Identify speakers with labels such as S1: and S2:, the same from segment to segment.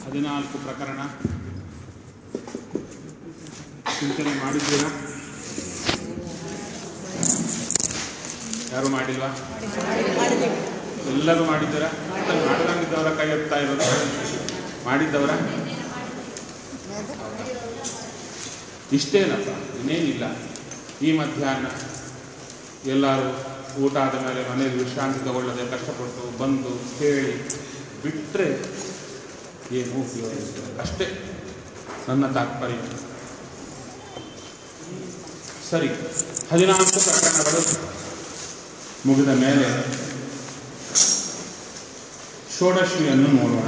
S1: ಹದಿನಾಲ್ಕು ಪ್ರಕರಣ ಚಿಂತನೆ ಮಾಡಿದ್ದೀರಾ ಯಾರು ಮಾಡಿಲ್ವಾ ಎಲ್ಲರೂ ಮಾಡಿದ್ದೀರಾ ಮಾಡದಂಗಿದ್ದವರ ಕೈ ಎತ್ತಾ ಇರೋದು ಮಾಡಿದ್ದವರ ಇಷ್ಟೇನಪ್ಪ ಇನ್ನೇನಿಲ್ಲ ಈ ಮಧ್ಯಾಹ್ನ ಎಲ್ಲರೂ ಊಟ ಆದ ಮೇಲೆ ಮನೆಯಲ್ಲಿ ವಿಶ್ರಾಂತಿ ತಗೊಳ್ಳದೆ ಕಷ್ಟಪಟ್ಟು ಬಂದು ಕೇಳಿ ಬಿಟ್ಟರೆ ಏನು ಉಪಯೋಗ ಇಲ್ಲ. ಅಷ್ಟೇ ನನ್ನ ತಾತ್ಪರ್ಯ ಸರಿ ಹದಿನಾಲ್ಕು ಪ್ರಕರಣಗಳು ಮುಗಿದ ಮೇಲೆ ಷೋಡಶಿಯನ್ನು ನೋಡೋಣ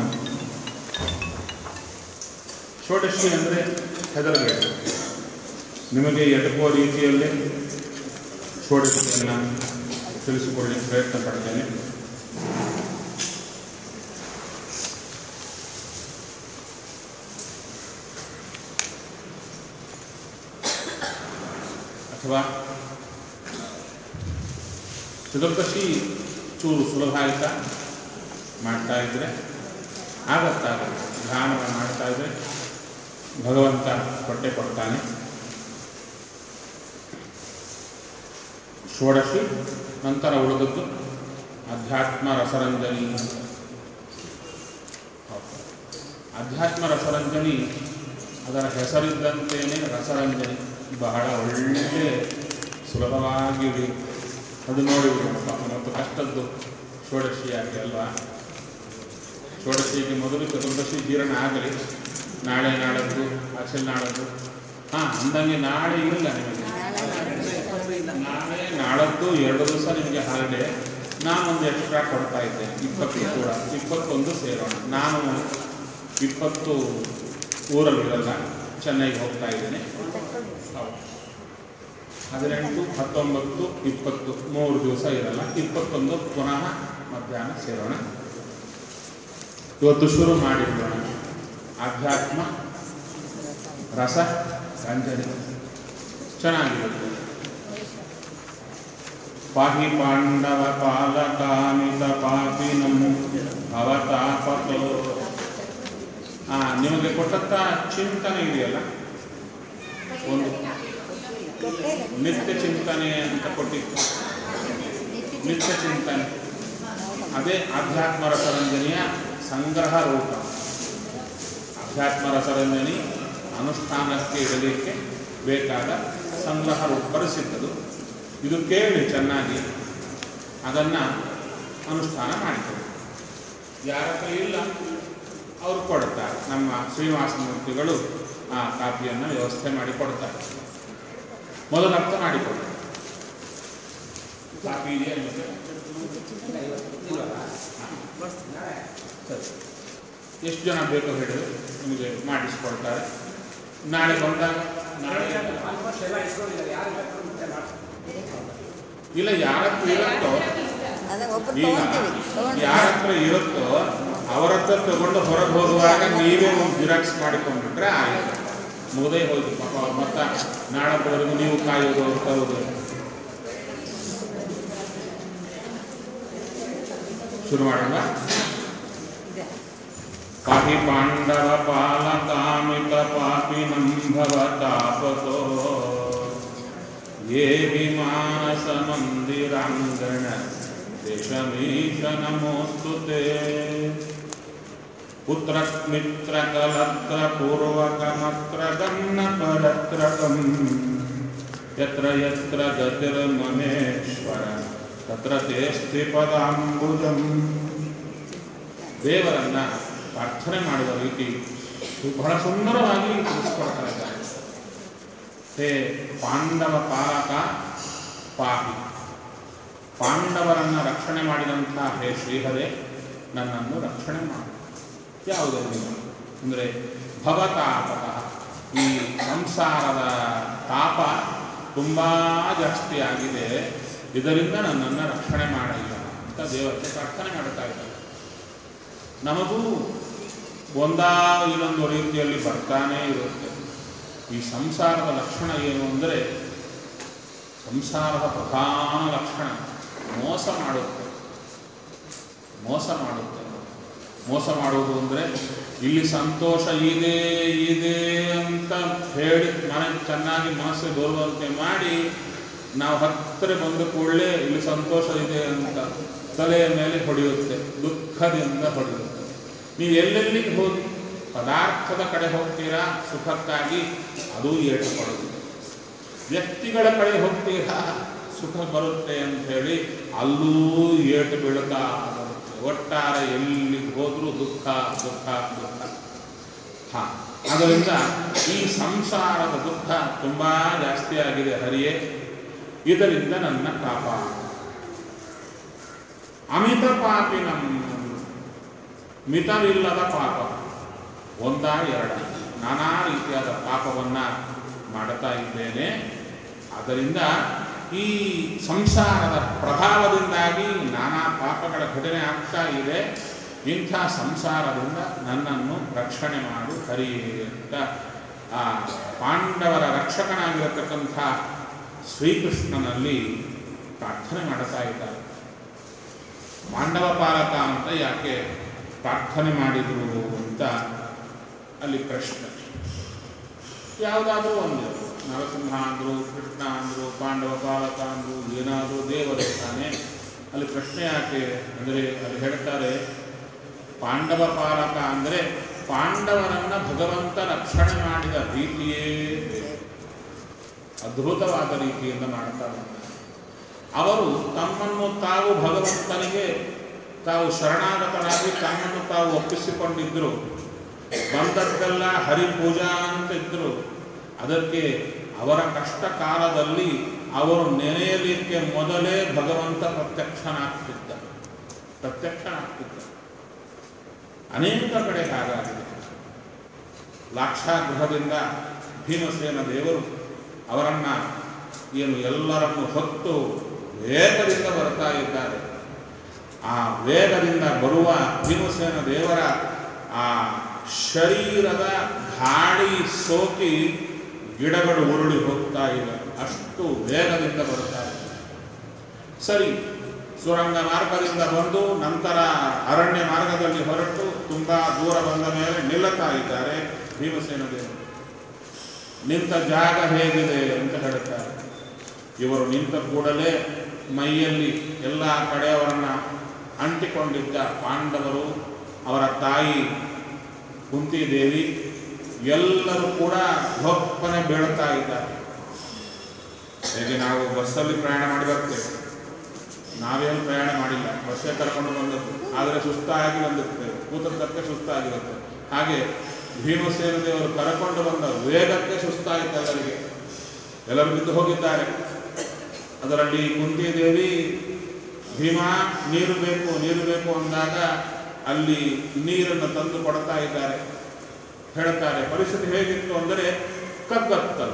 S1: ಷೋಡಶಿ ಅಂದರೆ ಹೆದರಬೇಡ ನಿಮಗೆ ಎಟಕುವ ರೀತಿಯಲ್ಲಿ ಷೋಡಶಿಯನ್ನು ತಿಳಿಸಿಕೊಳ್ಳಿ ಪ್ರಯತ್ನ ಪಡ್ತೇನೆ ಅಥವಾ ಚತುರ್ದಶಿ ಚೂರು ಸುಲಭ ಆಯ್ತಾ ಮಾಡ್ತಾ ಇದ್ರೆ ಆಗತ್ತಾಗುತ್ತೆ ಧ್ಯಾನವನ್ನು ಮಾಡ್ತಾ ಇದ್ರೆ ಭಗವಂತ ಹೊಟ್ಟೆ ಕೊಡ್ತಾನೆ ಷೋಡಶಿ ನಂತರ ಉಳಿದದ್ದು ಅಧ್ಯಾತ್ಮ ರಸರಂಜನಿ ಅಧ್ಯಾತ್ಮ ರಸರಂಜನಿ ಅದರ ಹೆಸರಿದ್ದಂತೆಯೇ ರಸರಂಜನಿ ಬಹಳ ಒಳ್ಳೆ ಸುಲಭವಾಗಿ ಹಿಡಿಯುತ್ತೆ. ಅದು ನೋಡಿ ಮತ್ತು ಕಷ್ಟದ್ದು ಷೋಡಶಿಯಾಗಿ ಅಲ್ವಾ ಷೋಡಶಿಗೆ ಮೊದಲು ಚತುರ್ದಶಿ ಜೀರ್ಣ ಆಗಲಿ ನಾಳೆ ನಾಳದ್ದು ಆಚೆ ನಾಳದ್ದು ಹಾಂ ಅಂದಂಗೆ ನಾಳೆ ಇಲ್ಲ ನಿಮಗೆ ನಾಳೆ ನಾಳದ್ದು ಎರಡು ದಿವಸ ನಿಮಗೆ ಹಾಲಿಡೇ ನಾನೊಂದು ಎಕ್ಸ್ಟ್ರಾ ಕೊಡ್ತಾ ಇದ್ದೆ ಇಪ್ಪತ್ತು ಕೂಡ ಇಪ್ಪತ್ತೊಂದು ಸೇರೋಣ ನಾನು ಇಪ್ಪತ್ತು ಊರಲ್ಲಿರಲ್ಲ ಚೆನ್ನೈಗೆ ಹೋಗ್ತಾ ಇದ್ದೇನೆ ಹೌದು ಹದಿನೆಂಟು ಹತ್ತೊಂಬತ್ತು ಇಪ್ಪತ್ತು ಮೂರು ದಿವಸ ಇರಲ್ಲ ಇಪ್ಪತ್ತೊಂದು ಪುನಃ ಮಧ್ಯಾಹ್ನ ಸೇರೋಣ ಇವತ್ತು ಶುರು ಮಾಡಿರೋಣ ಆಧ್ಯಾತ್ಮ ರಸ ರಂಜನೆ ಚೆನ್ನಾಗಿರುತ್ತೆ ಪಾಹಿ ಪಾಂಡವ ಪಾಲಕಾಮಿತ ಪಾಪಿನಂ ಭವತಾಪತೋ ಆ ನಿಮಗೆ ಕೊಟ್ಟಂತ ಚಿಂತನೆ ಇದೆಯಲ್ಲ ಒಂದು ನಿತ್ಯ ಚಿಂತನೆ ಅಂತ ಕೊಟ್ಟಿತ್ತು ನಿತ್ಯ ಚಿಂತನೆ ಅದೇ ಆಧ್ಯಾತ್ಮ ರಸರಂಜನೆಯ ಸಂಗ್ರಹ ರೂಪ ಅಧ್ಯಾತ್ಮ ರಸರಂಜನಿ ಅನುಷ್ಠಾನಕ್ಕೆ ಇಡಲಿಕ್ಕೆ ಬೇಕಾದ ಸಂಗ್ರಹ ರೂಪ ಬರೆಸಿದ್ದದು ಇದು ಕೇಳಿ ಚೆನ್ನಾಗಿ ಅದನ್ನು ಅನುಷ್ಠಾನ ಮಾಡಿಕೊಳ್ಳಿ ಯಾರ ಹತ್ರ ಇಲ್ಲ ಅವರು ಕೊಡ್ತಾರೆ ನಮ್ಮ ಶ್ರೀನಿವಾಸ ಮೂರ್ತಿಗಳು ಆ ಕಾಪಿಯನ್ನು ವ್ಯವಸ್ಥೆ ಮಾಡಿ ಕೊಡ್ತಾರೆ ಮೊದಲು ಅರ್ಥ ಮಾಡಿಕೊಳ್ಳಿ ಕಾಪಿ ಇದೆಯಾ ನಿಮಗೆ? ಸರಿ. ಎಷ್ಟು ಜನ ಬೇಕೋ ಹೇಳಿದ್ರೆ ನಿಮಗೆ ಮಾಡಿಸ್ಕೊಡ್ತಾರೆ ನಾಳೆ ಬಂದಾಗ ನಾಳೆ ಇಲ್ಲ ಯಾರ ಹತ್ರ ಇರುತ್ತೋ
S2: ಅದೇ ಒಬ್ರು
S1: ಈಗ
S2: ತಗೊಂತೀವಿ ತಗೊಂಡು
S1: ಯಾರ ಹತ್ರ ಇರುತ್ತೋ ಅವರ ಹತ್ರ ತಗೊಂಡು ಹೊರಗೆ ಹೋಗುವಾಗ ನೀವೇ ಒಂದು ಜಿರಾಕ್ಸ್ ಮಾಡಿಕೊಂಡ್ಬಿಟ್ರೆ ಆಯ್ತು ಮುಗದೇ ಹೋಯ್ತು ಪಾಪ ಅವ್ರು ಮತ್ತ ನಾಳತ್ತವರೆಗೂ ನೀವು ಕಾಯೋದು ಅವ್ರು ತರೋದು ಶುರು ಮಾಡೋಣ ಪಾಹಿ ಪಾಂಡವ ಪಾಲಕಾಮಿತ ಪಾಪಿನಂ ಭವತಾಪತೋ ये विमानसमन्दिराङ्गण देशमीश नमोऽस्तु ते पुत्रमित्रकलत्रपूर्वकमत्र गन्नपरत्रकम् यत्र यत्र गतिर्ममेश्वर तत्र ते ಸ್ಥಿಪದಾಂಬುಜಂ ದೇವರನ್ನ ಪ್ರಾರ್ಥನೆ ಮಾಡುವ ರೀತಿ ಬಹಳ ಸುಂದರವಾಗಿ ತಿಳಿಸ್ಕೊಡ್ತಾ ಇದ್ದಾರೆ ಹೇ ಪಾಂಡವ ಪಾಲಕ ಪಾಪಿ ಪಾಂಡವರನ್ನ ರಕ್ಷಣೆ ಮಾಡಿದಂಥ ಹೇ ಶ್ರೀಹರೇ ನನ್ನನ್ನು ರಕ್ಷಣೆ ಮಾಡು ಯಾವುದರಿಂದ ಅಂದರೆ ಭವತಾಪಕ ಈ ಸಂಸಾರದ ತಾಪ ತುಂಬ ಜಾಸ್ತಿ ಆಗಿದೆ ಇದರಿಂದ ನನ್ನನ್ನು ರಕ್ಷಣೆ ಮಾಡಲ್ಲ ಅಂತ ದೇವರಿಗೆ ಪ್ರಾರ್ಥನೆ ಮಾಡ್ತಾ ಇದ್ದಾರೆ ನಮಗೂ ಒಂದಾ ಇನ್ನೊಂದು ರೀತಿಯಲ್ಲಿ ಬರ್ತಾನೇ ಇರುತ್ತೆ ಈ ಸಂಸಾರದ ಲಕ್ಷಣ ಏನು ಅಂದರೆ ಸಂಸಾರದ ಪ್ರಧಾನ ಲಕ್ಷಣ ಮೋಸ ಮಾಡುತ್ತೆ ಮೋಸ ಮಾಡುತ್ತೆ ಮೋಸ ಮಾಡುವುದು ಅಂದರೆ ಇಲ್ಲಿ ಸಂತೋಷ ಇದೆ ಇದೆ ಅಂತ ಹೇಳಿ ನನಗೆ ಚೆನ್ನಾಗಿ ಮನಸ್ಸು ಬರುವಂತೆ ಮಾಡಿ ನಾವು ಹತ್ತಿರ ಬಂದ ಕೂಡಲೇ ಇಲ್ಲಿ ಸಂತೋಷ ಇದೆ ಅಂತ ತಲೆಯ ಮೇಲೆ ಹೊಡೆಯುತ್ತೆ ದುಃಖದಿಂದ ಹೊಡೆಯುತ್ತೆ ನೀವು ಎಲ್ಲೆಲ್ಲಿಗೆ ಹೋಗಿ ಪದಾರ್ಥದ ಕಡೆ ಹೋಗ್ತೀರಾ ಸುಖಕ್ಕಾಗಿ ಅದು ಏಟು ಪಡೋದು ವ್ಯಕ್ತಿಗಳ ಕಡೆ ಹೋಗ್ತೀರಾ ಸುಖ ಬರುತ್ತೆ ಅಂತ ಹೇಳಿ ಅಲ್ಲೂ ಏಟು ಬೀಳುತ್ತಾ ಬರುತ್ತೆ ಒಟ್ಟಾರೆ ಎಲ್ಲಿಗೆ ಹೋದರೂ ದುಃಖ ದುಃಖ ದುಃಖ ಹಾ ಅದರಿಂದ ಈ ಸಂಸಾರದ ದುಃಖ ತುಂಬ ಜಾಸ್ತಿ ಆಗಿದೆ ಹರಿಯೇ ಇದರಿಂದ ನನ್ನ ಕಾಪಾಡ ಅಮಿತ ಪಾಪಿನಂ ಮಿತವಿಲ್ಲದ ಪಾಪ ಒಂದ ಎರಡ ನಾನಾ ರೀತಿಯಾದ ಪಾಪವನ್ನ ಮಾಡುತ್ತಾ ಇದ್ದೇನೆ ಆದ್ದರಿಂದ ಈ ಸಂಸಾರದ ಪ್ರಭಾವದಿಂದಾಗಿ ನಾನಾ ಪಾಪಗಳ ಘಟನೆ ಆಗ್ತಾ ಇದೆ ಇಂಥ ಸಂಸಾರದಿಂದ ನನ್ನನ್ನು ರಕ್ಷಣೆ ಮಾಡು ಹರಿಯೇ ಅಂತ ಆ ಪಾಂಡವರ ರಕ್ಷಕನಾಗಿರತಕ್ಕಂಥ ಶ್ರೀಕೃಷ್ಣನಲ್ಲಿ ಪ್ರಾರ್ಥನೆ ಮಾಡುತ್ತಾ ಇದ್ದಾರೆ ಪಾಂಡವ ಪಾಲಕ ಅಂತ ಯಾಕೆ ಪ್ರಾರ್ಥನೆ ಮಾಡಿದರು ಅಂತ ಅಲ್ಲಿ ಪ್ರಶ್ನೆ ಯಾವುದಾದ್ರೂ ಒಂದು ನರಸಿಂಹ ಅಂದರು ಕೃಷ್ಣ ಅಂದರು ಪಾಂಡವ ಪಾಲಕ ಅಂದರು ಏನಾದರೂ ದೇವರೇ ತಾನೆ ಅಲ್ಲಿ ಪ್ರಶ್ನೆ ಯಾಕೆ ಅಂದರೆ ಅಲ್ಲಿ ಹೇಳ್ತಾರೆ ಪಾಂಡವ ಪಾಲಕ ಅಂದರೆ ಪಾಂಡವರನ್ನ ಭಗವಂತ ರಕ್ಷಣೆ ಮಾಡಿದ ರೀತಿಯೇ ಬೇರೆ. ಅದ್ಭುತವಾದ ರೀತಿಯಿಂದ ಮಾಡ್ತಾರೆ ಅವರು ತಮ್ಮನ್ನು ತಾವು ಭಗವಂತನಿಗೆ ತಾವು ಶರಣಾಗತರಾಗಿ ತಮ್ಮನ್ನು ತಾವು ಒಪ್ಪಿಸಿಕೊಂಡಿದ್ದರು ಬಂದದ್ದೆಲ್ಲ ಹರಿಪೂಜಾ ಅಂತ ಇದ್ರು ಅದಕ್ಕೆ ಅವರ ಕಷ್ಟ ಕಾಲದಲ್ಲಿ ಅವರು ನೆನೆಯಲಿಕ್ಕೆ ಮೊದಲೇ ಭಗವಂತ ಪ್ರತ್ಯಕ್ಷನಾಗ್ತಿದ್ದ ಪ್ರತ್ಯಕ್ಷನಾಗ್ತಿದ್ದ ಅನೇಕ ಕಡೆ ಹಾಗಾಗಿದೆ ಲಾಕ್ಷಾಗೃಹದಿಂದ ಭೀಮಸೇನ ದೇವರು ಅವರನ್ನ ಏನು ಎಲ್ಲರನ್ನು ಹೊತ್ತು ವೇಗದಿಂದ ಬರ್ತಾ ಇದ್ದಾರೆ ಆ ವೇಗದಿಂದ ಬರುವ ಭೀಮಸೇನ ದೇವರ ಆ ಶರೀರದ ಗಾಳಿ ಸೋಕಿ ಗಿಡಗಳು ಉರುಳಿ ಹೋಗ್ತಾ ಇವೆ ಅಷ್ಟು ವೇಗದಿಂದ ಬರ್ತಾ ಇದೆ ಸರಿ ಸುರಂಗ ಮಾರ್ಗದಿಂದ ಬಂದು ನಂತರ ಅರಣ್ಯ ಮಾರ್ಗದಲ್ಲಿ ಹೊರಟು ತುಂಬಾ ದೂರ ಬಂದ ಮೇಲೆ ನಿಲ್ಲುತ್ತಾ ಇದ್ದಾರೆ ಭೀಮಸೇನ ದೇವರು ನಿಂತ ಜಾಗ ಹೇಗಿದೆ ಅಂತ ಹೇಳುತ್ತಾರೆ ಇವರು ನಿಂತ ಕೂಡಲೇ ಮೈಯಲ್ಲಿ ಎಲ್ಲ ಕಡೆಯವರನ್ನ ಅಂಟಿಕೊಂಡಿದ್ದ ಪಾಂಡವರು ಅವರ ತಾಯಿ ಕುಂತಿದೇವಿ ಎಲ್ಲರೂ ಕೂಡ ಹೊಪ್ಪನೆ ಬೀಳ್ತಾ ಇದ್ದಾರೆ ಹೇಗೆ ನಾವು ಬಸ್ಸಲ್ಲಿ ಪ್ರಯಾಣ ಮಾಡಿ ಬರ್ತೇವೆ ನಾವೇನು ಪ್ರಯಾಣ ಮಾಡಿಲ್ಲ ಬಸ್ಸೇ ಕರ್ಕೊಂಡು ಬಂದದ್ದು ಆದರೆ ಸುಸ್ತಾಗಿ ಬಂದಿರ್ತೇವೆ ಕೂತದ್ದಕ್ಕೆ ಸುಸ್ತಾಗಿರುತ್ತೆ ಹಾಗೆ ಭೀಮಸೇನ ದೇವರು ಕರ್ಕೊಂಡು ಬಂದ ವೇಗಕ್ಕೆ ಸುಸ್ತಾಯಿತು ಎಲ್ಲರಿಗೆ ಎಲ್ಲರೂ ಬಿದ್ದು ಹೋಗಿದ್ದಾರೆ ಅದರಲ್ಲಿ ಕುಂತಿದೇವಿ ಭೀಮಾ ನೀರು ಬೇಕು ನೀರು ಬೇಕು ಅಂದಾಗ ಅಲ್ಲಿ ನೀರನ್ನು ತಂದು ಕೊಡ್ತಾ ಇದ್ದಾರೆ ಹೇಳ್ತಾರೆ ಪರಿಸ್ಥಿತಿ ಹೇಗಿತ್ತು ಅಂದರೆ ಕಗ್ಗತ್ತಲು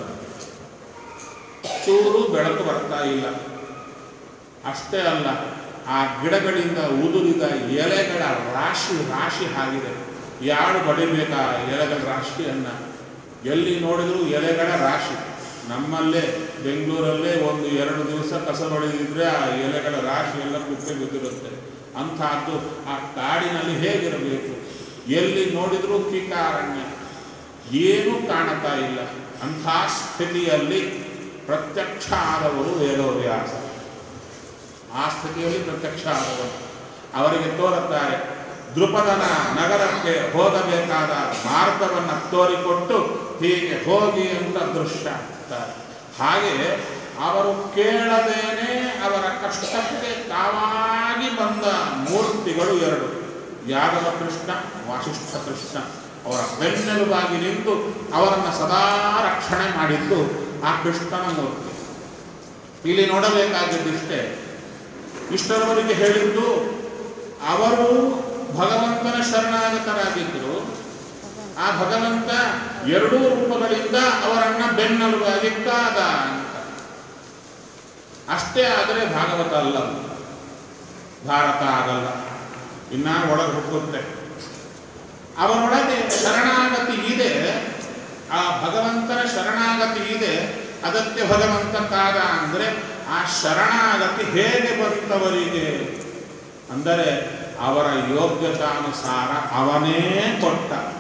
S1: ಚೂರು ಬೆಳಕು ಬರ್ತಾ ಇಲ್ಲ ಅಷ್ಟೇ ಅಲ್ಲ ಆ ಗಿಡಗಳಿಂದ ಉದುರಿದ ಎಲೆಗಳ ರಾಶಿ ರಾಶಿ ಆಗಿದೆ ಯಾರು ಬಡಿಬೇಕಾ ಎಲೆಗಳ ರಾಶಿಯನ್ನ ಎಲ್ಲಿ ನೋಡಿದ್ರು ಎಲೆಗಳ ರಾಶಿ ನಮ್ಮಲ್ಲೇ ಬೆಂಗಳೂರಲ್ಲೇ ಒಂದು ಎರಡು ದಿವಸ ಕಸ ಬಡಿದಿದ್ರೆ ಆ ಎಲೆಗಳ ರಾಶಿ ಎಲ್ಲ ಕುಪ್ಪೆ ಬಿದ್ದಿರುತ್ತೆ ಅಂಥದ್ದು ಆ ಕಾಡಿನಲ್ಲಿ ಹೇಗಿರಬೇಕು ಎಲ್ಲಿ ನೋಡಿದ್ರೂ ಕೀಟಾರಣ್ಯ ಏನೂ ಕಾಣುತ್ತಾ ಇಲ್ಲ ಅಂಥ ಸ್ಥಿತಿಯಲ್ಲಿ ಪ್ರತ್ಯಕ್ಷ ಆದವರು ವೇದವ್ಯಾಸ ಆ ಸ್ಥಿತಿಯಲ್ಲಿ ಪ್ರತ್ಯಕ್ಷ ಆದವರು ಅವರಿಗೆ ತೋರುತ್ತಾರೆ ದೃಪದನ ನಗರಕ್ಕೆ ಹೋಗಬೇಕಾದ ಮಾರ್ಗವನ್ನು ತೋರಿಕೊಟ್ಟು ಹೀಗೆ ಹೋಗಿ ಅಂತ ದೃಶ್ಯ ಆಗ್ತಾರೆ ಹಾಗೆ ಅವರು ಕೇಳದೇನೆ ಅವರ ಕಷ್ಟಕ್ಕೆ ತಾವಾಗಿ ಬಂದ ಮೂರ್ತಿಗಳು ಎರಡು ಯಾದವ ಕೃಷ್ಣ ವಾಸಿಷ್ಠ ಕೃಷ್ಣ ಅವರ ಬೆನ್ನೆಲುಬಾಗಿ ನಿಂತು ಅವರನ್ನು ಸದಾ ರಕ್ಷಣೆ ಮಾಡಿದ್ದು ಆ ಕೃಷ್ಣನ ಮೂರ್ತಿ ಇಲ್ಲಿ ನೋಡಬೇಕಾಗಿದ್ದಿಷ್ಟೇ ಇಷ್ಟರವರೆಗೆ ಹೇಳಿದ್ದು ಅವರು ಭಗವಂತನ ಶರಣಾಗತರಾಗಿದ್ದರು ಆ ಭಗವಂತ ಎರಡೂ ರೂಪಗಳಿಂದ ಅವರನ್ನ ಬೆನ್ನೆಲುಬಾಗಿ ಕಾದ ಅಂತ ಅಷ್ಟೇ ಆದರೆ ಭಾಗವತ ಅಲ್ಲ ಭಾರತ ಆಗಲ್ಲ ಇನ್ನ ಒಳಗೆ ಹುಟ್ಟುತ್ತೆ ಅವರೊಳಗೆ ಶರಣಾಗತಿ ಇದೆ ಆ ಭಗವಂತನ ಶರಣಾಗತಿ ಇದೆ ಅದಕ್ಕೆ ಭಗವಂತ ಕಾದ ಅಂದರೆ ಆ ಶರಣಾಗತಿ ಹೇಗೆ ಬಂತವರಿಗೆ ಅಂದರೆ ಅವರ ಯೋಗ್ಯತಾನುಸಾರ ಅವನೇ ಕೊಟ್ಟ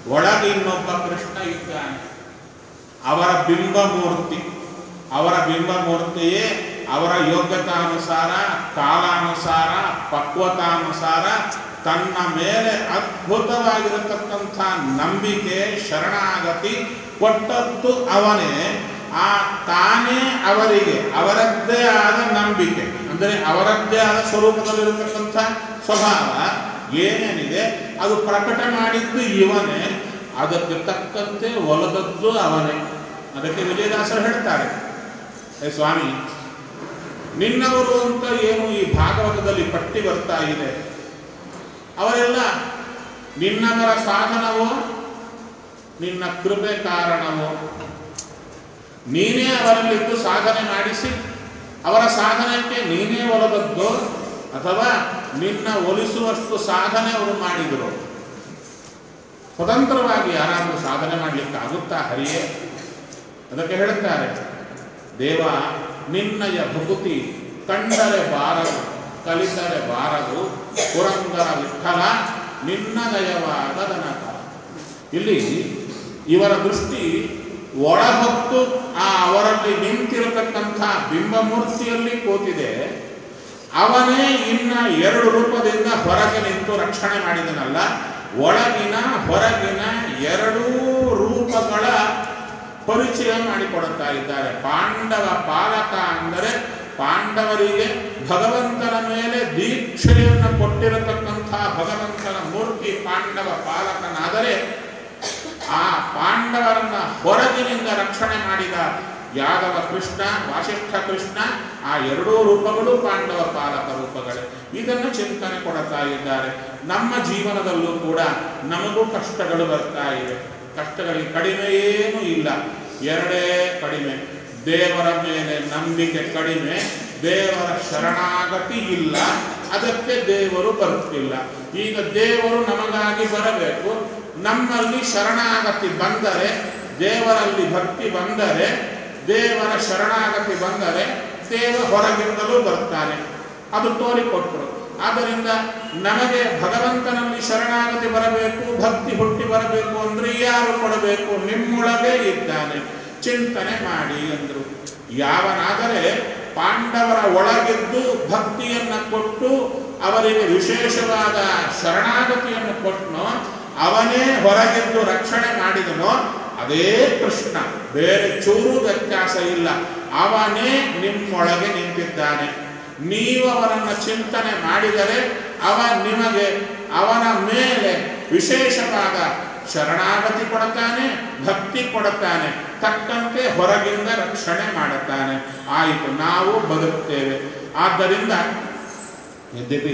S1: ಒಳಗೆ ಇನ್ನೊಬ್ಬ ಕೃಷ್ಣ ಇದ್ದಾನೆ ಅವರ ಬಿಂಬಮೂರ್ತಿ ಅವರ ಬಿಂಬಮೂರ್ತಿಯೇ ಅವರ ಯೋಗ್ಯತಾನುಸಾರ ಕಾಲಾನುಸಾರ ಪಕ್ವತಾನುಸಾರ ತನ್ನ ಮೇಲೆ ಅದ್ಭುತವಾಗಿರತಕ್ಕಂಥ ನಂಬಿಕೆ ಶರಣಾಗತಿ ಕೊಟ್ಟದ್ದು ಅವನೇ ಆ ತಾನೇ ಅವರಿಗೆ ಅವರದ್ದೇ ಆದ ನಂಬಿಕೆ ಅಂದರೆ ಅವರದ್ದೇ ಆದ ಸ್ವರೂಪದಲ್ಲಿರತಕ್ಕಂಥ ಸ್ವಭಾವ ಏನೇನಿದೆ ಅದು ಪ್ರಕಟ ಮಾಡಿದ್ದು ಇವನೇ ಅದಕ್ಕೆ ತಕ್ಕಂತೆ ಒಲದದ್ದು ಅವನೇ ಅದಕ್ಕೆ ವಿಜಯದಾಸರು ಹೇಳ್ತಾರೆ ಏ ಸ್ವಾಮಿ ನಿನ್ನವರು ಅಂತ ಏನು ಈ ಭಾಗವತದಲ್ಲಿ ಪಟ್ಟಿ ಬರ್ತಾ ಇದೆ ಅವರೆಲ್ಲ ನಿನ್ನವರ ಸಾಧನವೋ ನಿನ್ನ ಕೃಪೆ ಕಾರಣವೋ ನೀನೇ ಅವರಲ್ಲಿದ್ದು ಸಾಧನೆ ಮಾಡಿಸಿ ಅವರ ಸಾಧನಕ್ಕೆ ನೀನೇ ಒಲದದ್ದು ಅಥವಾ ನಿನ್ನ ಒಲಿಸುವಷ್ಟು ಸಾಧನೆ ಅವರು ಮಾಡಿದರು ಸ್ವತಂತ್ರವಾಗಿ ಯಾರಾದರೂ ಸಾಧನೆ ಮಾಡಲಿಕ್ಕೆ ಆಗುತ್ತಾ ಹರಿಯೇ ಅದಕ್ಕೆ ಹೇಳುತ್ತಾರೆ ದೇವ ನಿನ್ನಯ ಭಕುತಿ ಕಂಡರೆ ಬಾರದು ಕಲಿತರೆ ಬಾರದು ಪುರಂದರ ವಿಠಲ ನಿನ್ನ ದಯವಾದ ದನಕ ಇಲ್ಲಿ ಇವರ ದೃಷ್ಟಿ ಒಳಹೊತ್ತು ಆ ಅವರಲ್ಲಿ ನಿಂತಿರತಕ್ಕಂಥ ಬಿಂಬಮೂರ್ತಿಯಲ್ಲಿ ಕೂತಿದೆ ಅವನೇ ಇನ್ನ ಎರಡು ರೂಪದಿಂದ ಹೊರಗೆ ನಿಂತು ರಕ್ಷಣೆ ಮಾಡಿದನಲ್ಲ ಒಳಗಿನ ಹೊರಗಿನ ಎರಡೂ ರೂಪಗಳ ಪರಿಚಯ ಮಾಡಿಕೊಡುತ್ತಾ ಇದ್ದಾರೆ ಪಾಂಡವ ಪಾಲಕ ಅಂದರೆ ಪಾಂಡವರಿಗೆ ಭಗವಂತನ ಮೇಲೆ ದೀಕ್ಷೆಯನ್ನು ಕೊಟ್ಟಿರತಕ್ಕಂಥ ಭಗವಂತನ ಮೂರ್ತಿ ಪಾಂಡವ ಪಾಲಕನಾದರೆ ಆ ಪಾಂಡವರನ್ನ ಹೊರಗಿನಿಂದ ರಕ್ಷಣೆ ಮಾಡಿದ ಯಾದವ ಕೃಷ್ಣ ವಾಸಿಷ್ಠ ಕೃಷ್ಣ ಆ ಎರಡೂ ರೂಪಗಳು ಪಾಂಡವ ಪಾಲಕ ರೂಪಗಳೇ ಇದನ್ನು ಚಿಂತನೆ ಕೊಡುತ್ತಾ ಇದ್ದಾರೆ ನಮ್ಮ ಜೀವನದಲ್ಲೂ ಕೂಡ ನಮಗೂ ಕಷ್ಟಗಳು ಬರ್ತಾ ಇವೆ ಕಷ್ಟಗಳಿಗೆ ಕಡಿಮೆ ಏನೂ ಇಲ್ಲ ಎರಡೇ ಕಡಿಮೆ ದೇವರ ಮೇಲೆ ನಂಬಿಕೆ ಕಡಿಮೆ ದೇವರ ಶರಣಾಗತಿ ಇಲ್ಲ ಅದಕ್ಕೆ ದೇವರು ಬರುತ್ತಿಲ್ಲ ಈಗ ದೇವರು ನಮಗಾಗಿ ಬರಬೇಕು ನಮ್ಮಲ್ಲಿ ಶರಣಾಗತಿ ಬಂದರೆ ದೇವರಲ್ಲಿ ಭಕ್ತಿ ಬಂದರೆ ದೇವರ ಶರಣಾಗತಿ ಬಂದರೆ ದೇವ ಹೊರಗಿಂದಲೂ ಬರ್ತಾನೆ ಅದು ತೋರಿಕೊಟ್ರು ಆದ್ದರಿಂದ ನಮಗೆ ಭಗವಂತನಲ್ಲಿ ಶರಣಾಗತಿ ಬರಬೇಕು ಭಕ್ತಿ ಹುಟ್ಟಿ ಬರಬೇಕು ಅಂದ್ರೆ ಯಾರು ಕೊಡಬೇಕು ನಿಮ್ಮೊಳಗೆ ಇದ್ದಾನೆ ಚಿಂತನೆ ಮಾಡಿ ಅಂದ್ರು ಯಾವನಾದರೆ ಪಾಂಡವರ ಒಳಗಿದ್ದು ಭಕ್ತಿಯನ್ನ ಕೊಟ್ಟು ಅವರಿಗೆ ವಿಶೇಷವಾದ ಶರಣಾಗತಿಯನ್ನು ಕೊಟ್ಟನೋ ಅವನೇ ಹೊರಗಿದ್ದು ರಕ್ಷಣೆ ಮಾಡಿದನೋ ಅದೇ ಕೃಷ್ಣ ಬೇರೆ ಚೂರು ವ್ಯತ್ಯಾಸ ಇಲ್ಲ ಅವನೇ ನಿಮ್ಮೊಳಗೆ ನಿಂತಿದ್ದಾನೆ ನೀವು ಅವನನ್ನು ಚಿಂತನೆ ಮಾಡಿದರೆ ಅವ ನಿಮಗೆ ಅವನ ಮೇಲೆ ವಿಶೇಷವಾದ ಶರಣಾಗತಿ ಕೊಡುತ್ತಾನೆ ಭಕ್ತಿ ಕೊಡುತ್ತಾನೆ ತಕ್ಕಂತೆ ಹೊರಗಿಂದ ರಕ್ಷಣೆ ಮಾಡುತ್ತಾನೆ ಆಯಿತು ನಾವು ಬದುಕುತ್ತೇವೆ ಆದ್ದರಿಂದ ಯದ್ಯಪಿ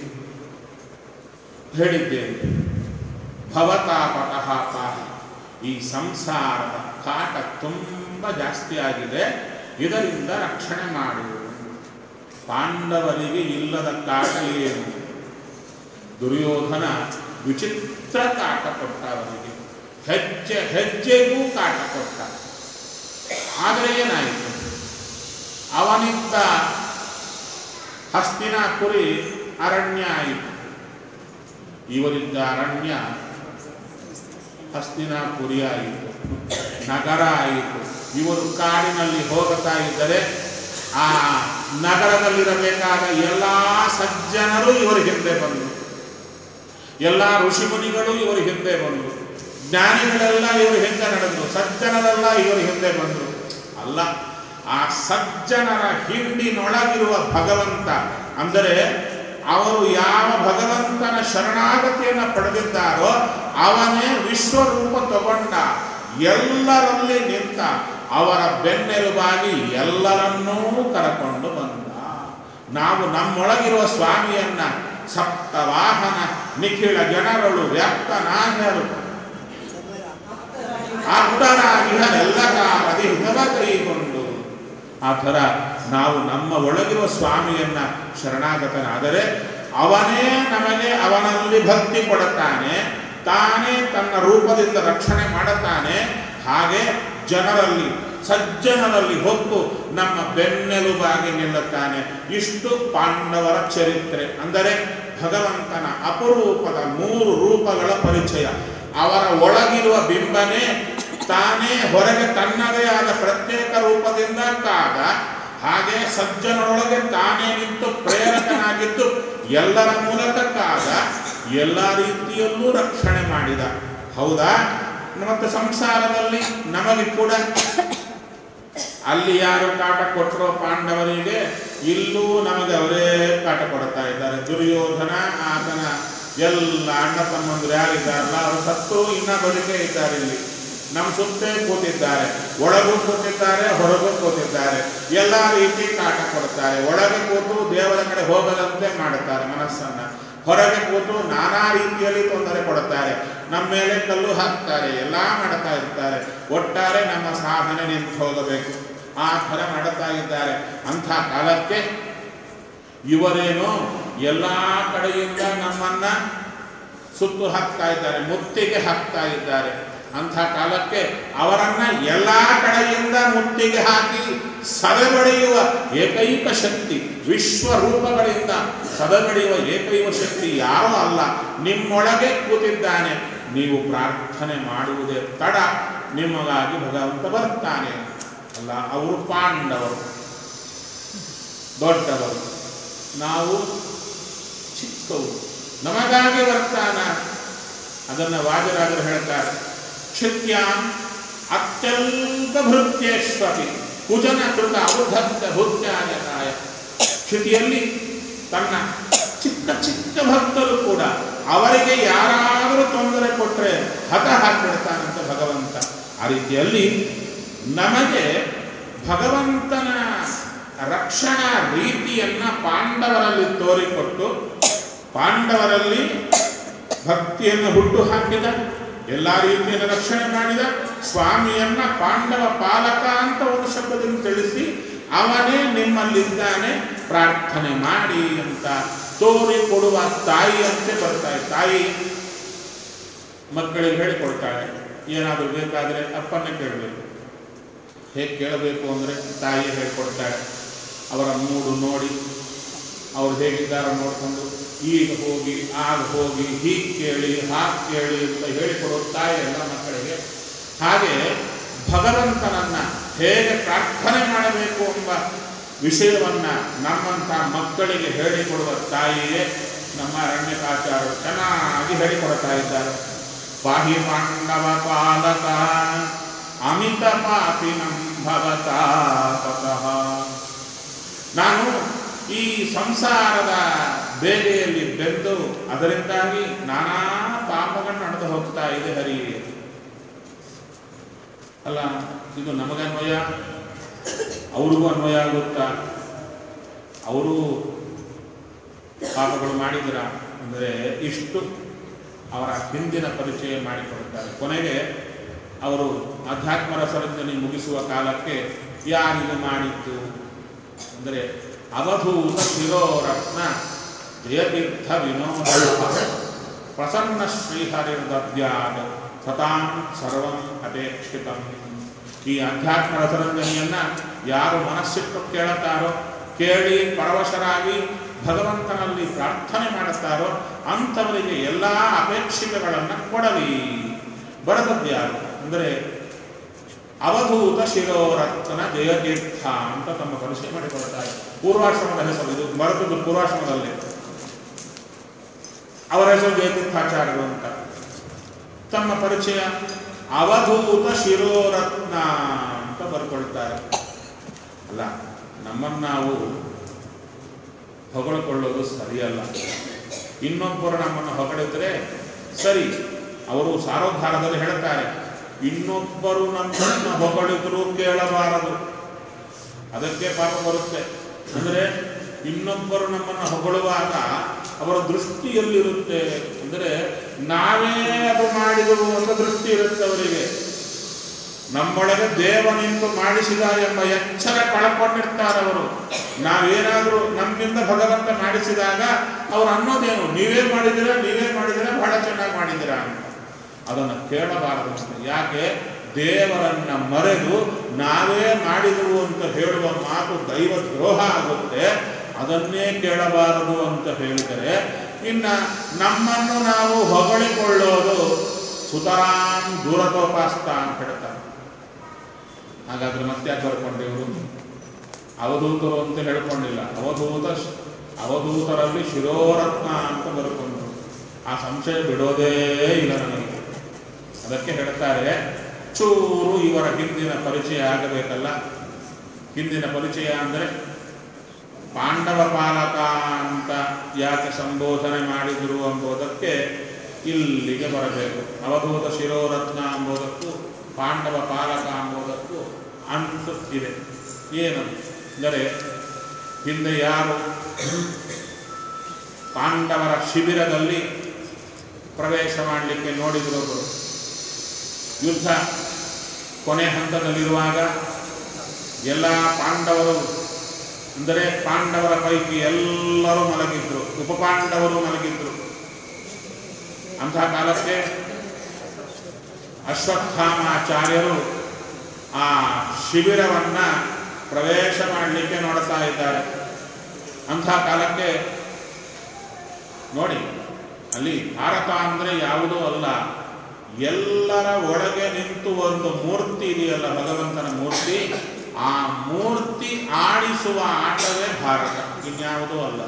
S1: ಹೇಳಿದ್ದೇನೆ ಭವತಾಪತಃ ಪಾಹಿ ಈ ಸಂಸಾರದ ಕಾಟ ತುಂಬ ಜಾಸ್ತಿ ಆಗಿದೆ ಇದರಿಂದ ರಕ್ಷಣೆ ಮಾಡು ಪಾಂಡವರಿಗೆ ಇಲ್ಲದ ಕಾಟ ಏನು ದುರ್ಯೋಧನ ವಿಚಿತ್ರ ಕಾಟ ಕೊಟ್ಟ ಅವರಿಗೆ ಹೆಜ್ಜೆ ಹೆಜ್ಜೆಗೂ ಕಾಟ ಕೊಟ್ಟ ಆದರೆ ಏನಾಯಿತು ಅವನಿದ್ದ ಹಸ್ತಿನಾಪುರಿ ಅರಣ್ಯ ಆಯಿತು ಇವರಿದ್ದ ಅರಣ್ಯ ಹಸ್ತಿನಾಪುರಿ ಆಯಿತು ನಗರ ಆಯಿತು ಇವರು ಕಾಡಿನಲ್ಲಿ ಹೋಗುತ್ತಾ ಇದ್ದರೆ ಆ ನಗರದಲ್ಲಿರಬೇಕಾದ ಎಲ್ಲ ಸಜ್ಜನರು ಇವರು ಹಿಂದೆ ಬಂದರು ಎಲ್ಲ ಋಷಿಮುನಿಗಳು ಇವರು ಹಿಂದೆ ಬಂದರು ಜ್ಞಾನಿಗಳೆಲ್ಲ ಇವರು ಹಿಂದೆ ನಡೆದರು ಸಜ್ಜನರೆಲ್ಲ ಇವರು ಹಿಂದೆ ಬಂದರು ಅಲ್ಲ ಆ ಸಜ್ಜನರ ಹಿಂಡಿನೊಳಗಿರುವ ಭಗವಂತ ಅಂದರೆ ಅವರು ಯಾವ ಭಗವಂತನ ಶರಣಾಗತಿಯನ್ನು ಪಡೆದಿದ್ದಾರೋ ಅವನೇ ವಿಶ್ವರೂಪ ತಗೊಂಡ ಎಲ್ಲರಲ್ಲಿ ನಿಂತ ಅವರ ಬೆನ್ನೆಲುಬಾಗಿ ಎಲ್ಲರನ್ನೂ ಕರಕೊಂಡು ಬಂದ ನಾವು ನಮ್ಮೊಳಗಿರುವ ಸ್ವಾಮಿಯನ್ನ ಸಪ್ತವಾಹನ ನಿಖಿಳ ಜನರಳು ವ್ಯಾಪ್ತನಾಗರು ಆಪ್ತರಾಗಿಹರೆಲ್ಲ ಕಾಲದಿ ಹಿತವ ಕೈಗೊಂಡು ಆ ಥರ ನಾವು ನಮ್ಮ ಒಳಗಿರುವ ಸ್ವಾಮಿಯನ್ನ ಶರಣಾಗತನಾದರೆ ಅವನೇ ನಮಗೆ ಅವನಲ್ಲಿ ಭಕ್ತಿ ಕೊಡುತ್ತಾನೆ ತಾನೇ ತನ್ನ ರೂಪದಿಂದ ರಕ್ಷಣೆ ಮಾಡುತ್ತಾನೆ ಹಾಗೆ ಜನರಲ್ಲಿ ಸಜ್ಜನರಲ್ಲಿ ಹೊತ್ತು ನಮ್ಮ ಬೆನ್ನೆಲುಬಾಗಿ ನಿಲ್ಲುತ್ತಾನೆ ಇಷ್ಟು ಪಾಂಡವರ ಚರಿತ್ರೆ ಅಂದರೆ ಭಗವಂತನ ಅಪರೂಪದ ಮೂರು ರೂಪಗಳ ಪರಿಚಯ ಅವರ ಒಳಗಿರುವ ಬಿಂಬನೇ ತಾನೇ ಹೊರಗೆ ತನ್ನದೇ ಆದ ಪ್ರತ್ಯೇಕ ರೂಪದಿಂದ ಕಾದ ಹಾಗೆ ಸಜ್ಜನರೊಳಗೆ ತಾನೇ ನಿಂತು ಪ್ರೇರಕನಾಗಿದ್ದು ಎಲ್ಲರ ಮೂಲಕ ಕಾದ ಎಲ್ಲ ರೀತಿಯಲ್ಲೂ ರಕ್ಷಣೆ ಮಾಡಿದ ಹೌದಾ ಮತ್ತು ಸಂಸಾರದಲ್ಲಿ ನಮಗೆ ಕೂಡ ಅಲ್ಲಿ ಯಾರು ಕಾಟ ಕೊಟ್ಟರೋ ಪಾಂಡವರಿಗೆ ಇಲ್ಲೂ ನಮಗೆ ಅವರೇ ಕಾಟ ಕೊಡ್ತಾ ಇದ್ದಾರೆ ದುರ್ಯೋಧನ ಆತನ ಎಲ್ಲ ಅಣ್ಣ ತಮ್ಮಂದ್ರು ಯಾರಿದ್ದಾರಲ್ಲ ಅವರು ಸತ್ತು ಇನ್ನ ಬದುಕೇ ಇದ್ದಾರೆ ಇಲ್ಲಿ ನಮ್ಮ ಸುತ್ತೇ ಕೂತಿದ್ದಾರೆ ಒಳಗೂ ಕೂತಿದ್ದಾರೆ ಹೊರಗೂ ಕೂತಿದ್ದಾರೆ ಎಲ್ಲ ರೀತಿ ಕಾಟ ಕೊಡ್ತಾರೆ ಒಳಗೆ ಕೂತು ದೇವರ ಕಡೆ ಹೋಗದಂತೆ ಮಾಡುತ್ತಾರೆ ಮನಸ್ಸನ್ನ ಹೊರಗೆ ಕೂತು ನಾನಾ ರೀತಿಯಲ್ಲಿ ತೊಂದರೆ ಕೊಡುತ್ತಾರೆ ನಮ್ಮ ಮೇಲೆ ಕಲ್ಲು ಹಾಕ್ತಾರೆ ಎಲ್ಲ ಮಾಡ್ತಾ ಇರ್ತಾರೆ ಒಟ್ಟಾರೆ ನಮ್ಮ ಸಾಧನೆ ನಿಂತು ಹೋಗಬೇಕು ಆ ಥರ ಮಾಡುತ್ತಾ ಇದ್ದಾರೆ ಅಂಥ ಕಾಲಕ್ಕೆ ಇವರೇನು ಎಲ್ಲ ಕಡೆಯಿಂದ ನಮ್ಮನ್ನ ಸುತ್ತು ಹಾಕ್ತಾ ಇದ್ದಾರೆ ಮುತ್ತಿಗೆ ಹಾಕ್ತಾ ಇದ್ದಾರೆ ಅಂಥ ಕಾಲಕ್ಕೆ ಅವರನ್ನ ಎಲ್ಲ ಕಡೆಯಿಂದ ಮುತ್ತಿಗೆ ಹಾಕಿ ಸದೆಬಡಿಯುವ ಏಕೈಕ ಶಕ್ತಿ ವಿಶ್ವರೂಪಗಳಿಂದ ಸದೆಬಡಿಯುವ ಏಕೈಕ ಶಕ್ತಿ ಯಾರೂ ಅಲ್ಲ ನಿಮ್ಮೊಳಗೆ ಕೂತಿದ್ದಾನೆ ನೀವು ಪ್ರಾರ್ಥನೆ ಮಾಡುವುದೇ ತಡ ನಿಮಗಾಗಿ ಭಗವಂತ ಬರ್ತಾನೆ ಅಲ್ಲ ಅವರು ಪಾಂಡವರು ದೊಡ್ಡವರು ನಾವು ಚಿಕ್ಕವರು ನಮಗಾಗಿ ಬರ್ತಾನ ಅದನ್ನು ವಾಜರಾಜರು ಹೇಳ್ತಾರೆ ಕ್ಷಿತ್ಯಾಂ ಅತ್ಯಲ್ಪ ಭೃತ್ಯೇಶ್ವಪಿ ಕುಜನ ಕೃತ ಔಧತ್ತ ಭೂತ್ಯಾಯಕಾಯ ಕ್ಷಿತಿಯಲ್ಲಿ ತನ್ನ ಚಿಕ್ಕ ಚಿಕ್ಕ ಭಕ್ತರು ಕೂಡ ಅವರಿಗೆ ಯಾರಾದರೂ ತೊಂದರೆ ಕೊಟ್ಟರೆ ಹತ ಹಾಕಿಬಿಡ್ತಾನಂತ ಭಗವಂತ ಆ ರೀತಿಯಲ್ಲಿ ನಮಗೆ ಭಗವಂತನ ರಕ್ಷಣಾ ರೀತಿಯನ್ನ ಪಾಂಡವರಲ್ಲಿ ತೋರಿಕೊಟ್ಟು ಪಾಂಡವರಲ್ಲಿ ಭಕ್ತಿಯನ್ನು ಹುಟ್ಟು ಹಾಕಿದ ಎಲ್ಲ ರೀತಿಯನ್ನು ರಕ್ಷಣೆ ಮಾಡಿದ ಸ್ವಾಮಿಯನ್ನ ಪಾಂಡವ ಪಾಲಕ ಅಂತ ಒಂದು ಶಬ್ದದಿಂದ ತಿಳಿಸಿ ಅವನೇ ನಿಮ್ಮಲ್ಲಿದ್ದಾನೆ ಪ್ರಾರ್ಥನೆ ಮಾಡಿ ಅಂತ ತೋರಿಕೊಡುವ ತಾಯಿಯಂತೆ ಬರ್ತಾಳೆ ತಾಯಿ ಮಕ್ಕಳಿಗೆ ಹೇಳಿಕೊಡ್ತಾಳೆ ಏನಾದರೂ ಬೇಕಾದರೆ ಅಪ್ಪನ್ನೇ ಕೇಳಬೇಕು ಹೇಗೆ ಕೇಳಬೇಕು ಅಂದರೆ ತಾಯಿ ಹೇಳ್ಕೊಡ್ತಾಳೆ ಅವರ ಮೂಡು ನೋಡಿ ಅವ್ರು ಹೇಗಿದ್ದಾರೋ ನೋಡ್ಕೊಂಡು ಈಗ ಹೋಗಿ ಆಗ ಹೋಗಿ ಹೀಗೆ ಕೇಳಿ ಹಾಗೆ ಕೇಳಿ ಅಂತ ಹೇಳಿಕೊಡೋ ತಾಯಿ ಎಲ್ಲ ಮಕ್ಕಳಿಗೆ ಹಾಗೆ ಭಗವಂತನನ್ನ ಹೇಗೆ ಪ್ರಾರ್ಥನೆ ಮಾಡಬೇಕು ಎಂಬ ವಿಷಯವನ್ನ ನಮ್ಮಂಥ ಮಕ್ಕಳಿಗೆ ಹೇಳಿಕೊಡುವ ತಾಯಿಯೇ ನಮ್ಮ ಅರಣ್ಯಕಾಚಾರ್ಯರು ಚೆನ್ನಾಗಿ ಹೇಳಿಕೊಡ್ತಾ ಇದ್ದಾರೆ ಪಾಹಿ ಪಾಂಡವ ಪಾಲಕ ಅಮಿತ ಪಾಪಿನಂ ಭವತಾಪತಃ ನಾನು ಈ ಸಂಸಾರದ ಬೇಗೆಯಲ್ಲಿ ಬೆಂದು ಅದರಿಂದಾಗಿ ನಾನಾ ಪಾಪಗಳು ನಡೆದು ಹೋಗ್ತಾ ಇದೆ ಹರಿ ಅಲ್ಲ ಇದು ನಮಗನ್ವಯ ಅವ್ರಿಗೂ ಅನ್ವಯ ಆಗುತ್ತಾ ಅವರು ಪಾಪಗಳು ಮಾಡಿದ್ರ ಅಂದರೆ ಇಷ್ಟು ಅವರ ಹಿಂದಿನ ಪರಿಚಯ ಮಾಡಿಕೊಡುತ್ತಾರೆ ಕೊನೆಗೆ ಅವರು ಅಧ್ಯಾತ್ಮ ರಸರಂಜನೆ ಮುಗಿಸುವ ಕಾಲಕ್ಕೆ ಯಾರಿದು ಮಾಡಿತ್ತು ಅಂದರೆ ಅವಧೂತ ಶಿರೋರತ್ನ ಜಯತೀರ್ಥ ವಿನೋದ ಪ್ರಸನ್ನ ಶ್ರೀಹರಿರ್ದದ್ಯಾದ ಸತಾಂ ಸರ್ವಂ ಅಪೇಕ್ಷಿತಂ ಈ ಅಧ್ಯಾತ್ಮ ರಸರಂಜನೆಯನ್ನ ಯಾರು ಮನಸ್ಸಿಟ್ಟು ಕೇಳುತ್ತಾರೋ ಕೇಳಿ ಪರವಶರಾಗಿ ಭಗವಂತನಲ್ಲಿ ಪ್ರಾರ್ಥನೆ ಮಾಡುತ್ತಾರೋ ಅಂಥವರಿಗೆ ಎಲ್ಲ ಅಪೇಕ್ಷಿತಗಳನ್ನು ಕೊಡಲಿ ಬರೆದದ್ದು ಯಾರು ಅಂದರೆ ಅವಧೂತ ಶಿರೋರತ್ನ ಜಯತೀರ್ಥ ಅಂತ ತಮ್ಮ ಪರಿಚಯ ಮಾಡಿಕೊಳ್ತಾರೆ ಪೂರ್ವಾಶ್ರಮದ ಹೆಸರು ಇದು ಬರೆದದ್ದು ಪೂರ್ವಾಶ್ರಮದಲ್ಲಿ ಅವರ ಹೆಸರು ಜಯತೀರ್ಥಾಚಾರ್ಯರು ಅಂತ ತಮ್ಮ ಪರಿಚಯ ಅವಧೂತ ಶಿರೋರತ್ನ ಅಂತ ಬರ್ಕೊಳ್ತಾರೆ ಅಲ್ಲ ನಮ್ಮನ್ನು ನಾವು ಹೊಗಳಿಕೊಳ್ಳೋದು ಸರಿಯಲ್ಲ ಇನ್ನೊಬ್ಬರು ನಮ್ಮನ್ನು ಹೊಗಳಿದ್ರೆ ಸರಿ ಅವರು ಸಾರೋದ್ಧಾರದಲ್ಲಿ ಹೇಳ್ತಾರೆ ಇನ್ನೊಬ್ಬರು ನಮ್ಮನ್ನು ಹೊಗಳಿದ್ರು ಕೇಳಬಾರದು ಅದಕ್ಕೆ ಪಾಪ ಬರುತ್ತೆ ಅಂದರೆ ಇನ್ನೊಬ್ಬರು ನಮ್ಮನ್ನು ಹೊಗಳುವಾಗ ಅವರ ದೃಷ್ಟಿಯಲ್ಲಿರುತ್ತೆ ಅಂದರೆ ನಾವೇ ಅದು ಮಾಡಿದವು ಅಂತ ದೃಷ್ಟಿ ಇರುತ್ತೆ ಅವರಿಗೆ ನಮ್ಮೊಳಗೆ ದೇವನಿಂದು ಮಾಡಿಸಿದ ಎಂಬ ಎಚ್ಚರ ಕಳ್ಕೊಂಡಿರ್ತಾರೆ ಅವರು ನಾವೇನಾದರೂ ನಮ್ಮಿಂದ ಭಗವಂತ ಮಾಡಿಸಿದಾಗ ಅವ್ರು ಅನ್ನೋದೇನು ನೀವೇ ಮಾಡಿದಿರ ನೀವೇ ಮಾಡಿದಿರ ಬಹಳ ಚೆನ್ನಾಗಿ ಮಾಡಿದಿರ ಅಂತ ಅದನ್ನು ಕೇಳಬಾರದು ಅಂತ ಯಾಕೆ ದೇವರನ್ನ ಮರೆದು ನಾವೇ ಮಾಡಿದವು ಅಂತ ಹೇಳುವ ಮಾತು ದೈವ ದ್ರೋಹ ಆಗುತ್ತೆ ಅದನ್ನೇ ಕೇಳಬಾರದು ಅಂತ ಹೇಳಿದರೆ ಇನ್ನ ನಮ್ಮನ್ನು ನಾವು ಹೊಗಳಿಕೊಳ್ಳೋದು ಸುತರಾಂ ದೂರತೋಪಾಸ್ತ ಅಂತ ಹೇಳ್ತಾರೆ ಹಾಗಾದ್ರೆ ಮತ್ತೆ ಯಾಕೆ ಬರ್ಕೊಂಡೆ ಇವರು ಅವಧೂತರು ಅಂತ ಹೇಳ್ಕೊಂಡಿಲ್ಲ ಅವಧೂತ ಅವಧೂತರಲ್ಲಿ ಶಿರೋರತ್ನ ಅಂತ ಬರ್ಕೊಂಡ್ರು ಆ ಸಂಶಯ ಬಿಡೋದೇ ಇಲ್ಲ ನನಗೆ ಅದಕ್ಕೆ ಹೇಳ್ತಾರೆ ಚೂರು ಇವರ ಹಿಂದಿನ ಪರಿಚಯ ಆಗಬೇಕಲ್ಲ ಹಿಂದಿನ ಪರಿಚಯ ಅಂದರೆ ಪಾಂಡವ ಪಾಲಕ ಅಂತ ಯಾಕೆ ಸಂಬೋಧನೆ ಮಾಡಿದ್ರು ಎಂಬುದಕ್ಕೆ ಇಲ್ಲಿಗೆ ಬರಬೇಕು ಅವಧೂತ ಶಿರೋರತ್ನ ಎಂಬುದಕ್ಕೂ ಪಾಂಡವ ಪಾಲಕ ಎಂಬುದಕ್ಕೂ ಅಂತ ಇದೆ ಏನು ಅಂದರೆ ಹಿಂದೆ ಯಾರು ಪಾಂಡವರ ಶಿಬಿರದಲ್ಲಿ ಪ್ರವೇಶ ಮಾಡಲಿಕ್ಕೆ ನೋಡಿದ್ರು ಒಬ್ಬರು ಯುದ್ಧ ಕೊನೆ ಹಂತದಲ್ಲಿರುವಾಗ ಎಲ್ಲ ಪಾಂಡವರು ಅಂದರೆ ಪಾಂಡವರ ಪೈಕಿ ಎಲ್ಲರೂ ಮಲಗಿದ್ರು ಉಪಪಾಂಡವರು ಮಲಗಿದ್ರು ಅಂತಹ ಕಾಲಕ್ಕೆ ಅಶ್ವತ್ಥಾಮಾಚಾರ್ಯರು ಆ ಶಿಬಿರವನ್ನ ಪ್ರವೇಶ ಮಾಡಲಿಕ್ಕೆ ನೋಡ್ತಾ ಇದ್ದಾರೆ ಅಂಥ ಕಾಲಕ್ಕೆ ನೋಡಿ ಅಲ್ಲಿ ಭಾರತ ಅಂದರೆ ಯಾವುದೂ ಅಲ್ಲ ಎಲ್ಲರ ಒಳಗೆ ನಿಂತು ಒಂದು ಮೂರ್ತಿ ಇದೆಯಲ್ಲ ಭಗವಂತನ ಮೂರ್ತಿ ಆ ಮೂರ್ತಿ ಆಡಿಸುವ ಆಟವೇ ಭಾರತ ಇನ್ಯಾವುದೂ ಅಲ್ಲ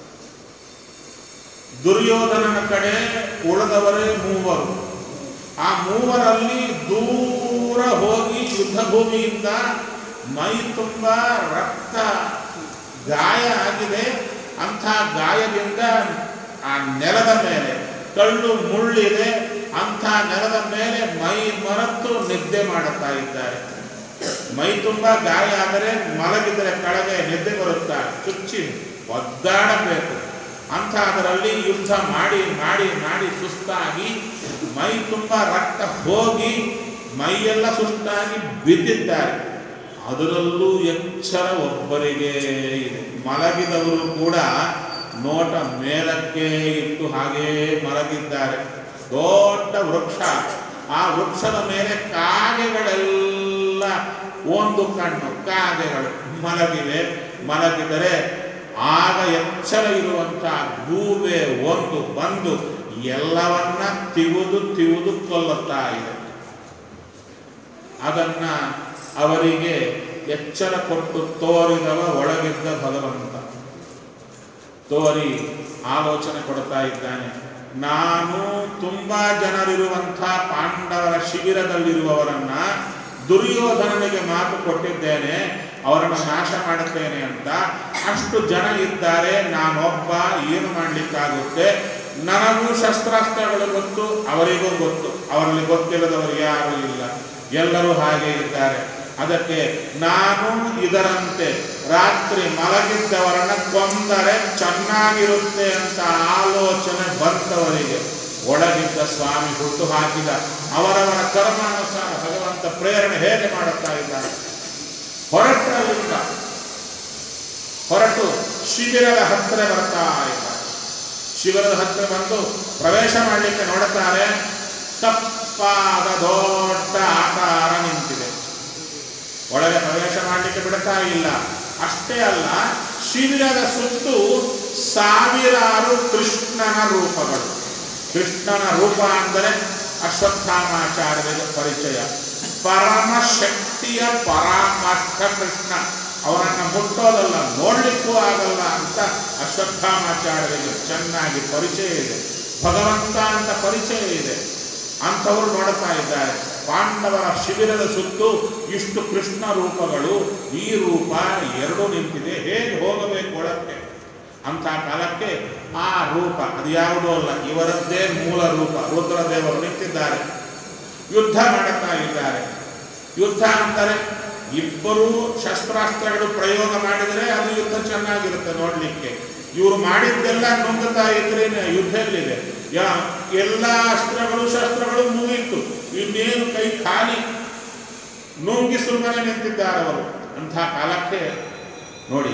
S1: ದುರ್ಯೋಧನನ ಕಡೆ ಉಳಿದವರೇ ಮೂವರು ಆ ಮೂವರಲ್ಲಿ ದೂರ ಹೋಗಿ ಯುದ್ಧ ಭೂಮಿಯಿಂದ ಮೈ ತುಂಬ ರಕ್ತ ಗಾಯ ಆಗಿದೆ ಅಂಥ ಗಾಯದಿಂದ ಆ ನೆಲದ ಮೇಲೆ ಕಳ್ಳು ಮುಳ್ಳಿದೆ ಅಂಥ ನೆಲದ ಮೇಲೆ ಮೈ ಮರೆತು ನಿದ್ದೆ ಮಾಡುತ್ತಾ ಇದ್ದಾರೆ ಮೈ ತುಂಬ ಗಾಯ ಆದರೆ ಮಲಗಿದರೆ ಕೆಳಗೆ ನಿದ್ದೆ ಬರುತ್ತಾ ಚುಚ್ಚಿ ಒದ್ದಾಡಬೇಕು ಅಂಥದ್ರಲ್ಲಿ ಯುದ್ಧ ಮಾಡಿ ಮಾಡಿ ಮಾಡಿ ಸುಸ್ತಾಗಿ ಮೈ ತುಂಬ ರಕ್ತ ಹೋಗಿ ಮೈಯೆಲ್ಲ ಸುಸ್ತಾಗಿ ಬಿದ್ದಿದ್ದಾರೆ ಅದರಲ್ಲೂ ಎಚ್ಚರ ಒಬ್ಬರಿಗೆ ಇದೆ ಮಲಗಿದವರು ಕೂಡ ನೋಟ ಮೇಲಕ್ಕೆ ಇಟ್ಟು ಹಾಗೇ ಮಲಗಿದ್ದಾರೆ ದೊಡ್ಡ ವೃಕ್ಷ ಆ ವೃಕ್ಷದ ಮೇಲೆ ಕಾಗೆಗಳೆಲ್ಲ ಒಂದು ಕಣ್ಣು ಕಾಗೆಗಳು ಮಲಗಿವೆ ಮಲಗಿದರೆ ಆಗ ಎಚ್ಚರ ಇರುವಂತಹ ಗೂಬೆ ಒಂದು ಬಂದು ಎಲ್ಲವನ್ನ ತಿವುದು ತಿವುದು ಕೊಲ್ಲುತ್ತಾ ಇದೆ ಅದನ್ನ ಅವರಿಗೆ ಎಚ್ಚರ ಕೊಟ್ಟು ತೋರಿದವ ಒಳಗಿದ್ದ ಭಗವಂತ ತೋರಿ ಆಲೋಚನೆ ಕೊಡ್ತಾ ಇದ್ದಾನೆ ನಾನು ತುಂಬಾ ಜನರಿರುವಂಥ ಪಾಂಡವರ ಶಿಬಿರದಲ್ಲಿರುವವರನ್ನ ದುರ್ಯೋಧನನಿಗೆ ಮಾತು ಕೊಟ್ಟಿದ್ದೇನೆ ಅವರನ್ನು ನಾಶ ಮಾಡುತ್ತೇನೆ ಅಂತ ಅಷ್ಟು ಜನ ಇದ್ದಾರೆ ನಾನೊಬ್ಬ ಏನು ಮಾಡಲಿಕ್ಕಾಗುತ್ತೆ ನನಗೂ ಶಸ್ತ್ರಾಸ್ತ್ರಗಳು ಗೊತ್ತು ಅವರಿಗೂ ಗೊತ್ತು ಅವರಲ್ಲಿ ಗೊತ್ತಿಲ್ಲದವರು ಯಾರೂ ಇಲ್ಲ ಎಲ್ಲರೂ ಹಾಗೆ ಇದ್ದಾರೆ ಅದಕ್ಕೆ ನಾನು ಇದರಂತೆ ರಾತ್ರಿ ಮಲಗಿದ್ದವರನ್ನ ಕೊಂದರೆ ಚೆನ್ನಾಗಿರುತ್ತೆ ಅಂತ ಆಲೋಚನೆ ಬಂದವರಿಗೆ ಒಳಗಿದ್ದ ಸ್ವಾಮಿ ಹುಟ್ಟು ಹಾಕಿದ ಅವರವರ ಕರ್ಮಾನುಸಾರ ಭಗವಂತ ಪ್ರೇರಣೆ ಹೇಗೆ ಮಾಡುತ್ತಾ ಇದ್ದಾರೆ ಹೊರಟಲ್ಲಿಂದ ಹೊರಟು ಶಿಬಿರದ ಹತ್ತಿರ ಬರ್ತಾ ಇದ್ದಾರೆ ಶಿಬಿರದ ಹತ್ತಿರ ಬಂದು ಪ್ರವೇಶ ಮಾಡಲಿಕ್ಕೆ ನೋಡುತ್ತಾರೆ ತಪ್ಪಾದ ದೊಡ್ಡ ಆಕಾರ ನಿಂತಿದೆ ಒಳಗೆ ಪ್ರವೇಶ ಮಾಡಲಿಕ್ಕೆ ಬಿಡ್ತಾ ಇಲ್ಲ ಅಷ್ಟೇ ಅಲ್ಲ ಶಿಬಿರದ ಸುತ್ತು ಸಾವಿರಾರು ಕೃಷ್ಣನ ರೂಪಗಳು ಕೃಷ್ಣನ ರೂಪ ಅಂದರೆ ಅಶ್ವತ್ಥಾಮಾಚಾರ್ಯರಿಗೆ ಪರಿಚಯ ಪರಮ ಶಕ್ತಿಯ ಪರಾಕಾಷ್ಠ ಕೃಷ್ಣ ಅವರನ್ನು ಮುಟ್ಟೋದಲ್ಲ ನೋಡ್ಲಿಕ್ಕೂ ಆಗಲ್ಲ ಅಂತ ಅಶ್ವತ್ಥಾಮಾಚಾರ್ಯರಿಗೆ ಚೆನ್ನಾಗಿ ಪರಿಚಯ ಇದೆ ಭಗವಂತ ಅಂತ ಪರಿಚಯ ಇದೆ ಅಂಥವರು ನೋಡುತ್ತಾ ಇದ್ದಾರೆ ಪಾಂಡವರ ಶಿಬಿರದ ಸುತ್ತು ಇಷ್ಟು ಕೃಷ್ಣ ರೂಪಗಳು ಈ ರೂಪ ಎರಡೂ ನಿಂತಿದೆ ಹೇಗೆ ಹೋಗಬೇಕು ಒಳಕ್ಕೆ ಅಂಥ ಕಾಲಕ್ಕೆ ಆ ರೂಪ ಅದು ಯಾವುದೂ ಅಲ್ಲ ಇವರದ್ದೇ ಮೂಲ ರೂಪ ರುದ್ರದೇವರು ನಿಂತಿದ್ದಾರೆ ಯುದ್ಧ ಮಾಡುತ್ತಾ ಇದ್ದಾರೆ ಯುದ್ಧ ಅಂದರೆ ಇಬ್ಬರೂ ಶಸ್ತ್ರಾಸ್ತ್ರಗಳು ಪ್ರಯೋಗ ಮಾಡಿದರೆ ಅದು ಯುದ್ಧ ಚೆನ್ನಾಗಿರುತ್ತೆ ನೋಡಲಿಕ್ಕೆ ಇವರು ಮಾಡಿದ್ದೆಲ್ಲ ನುಂಗುತ್ತಾ ಇದ್ರೆ ಯುದ್ಧ ಎಲ್ಲಿದೆ ಯಾ ಎಲ್ಲ ಅಸ್ತ್ರಗಳು ಶಸ್ತ್ರಗಳು ಮುಗಿತು ಇನ್ನೇನು ಕೈ ಖಾಲಿ ನುಂಗಿ ಸುಮ್ಮನೆ ನಿಂತಿದ್ದಾರೆ ಅವರು ಅಂಥ ಕಾಲಕ್ಕೆ ನೋಡಿ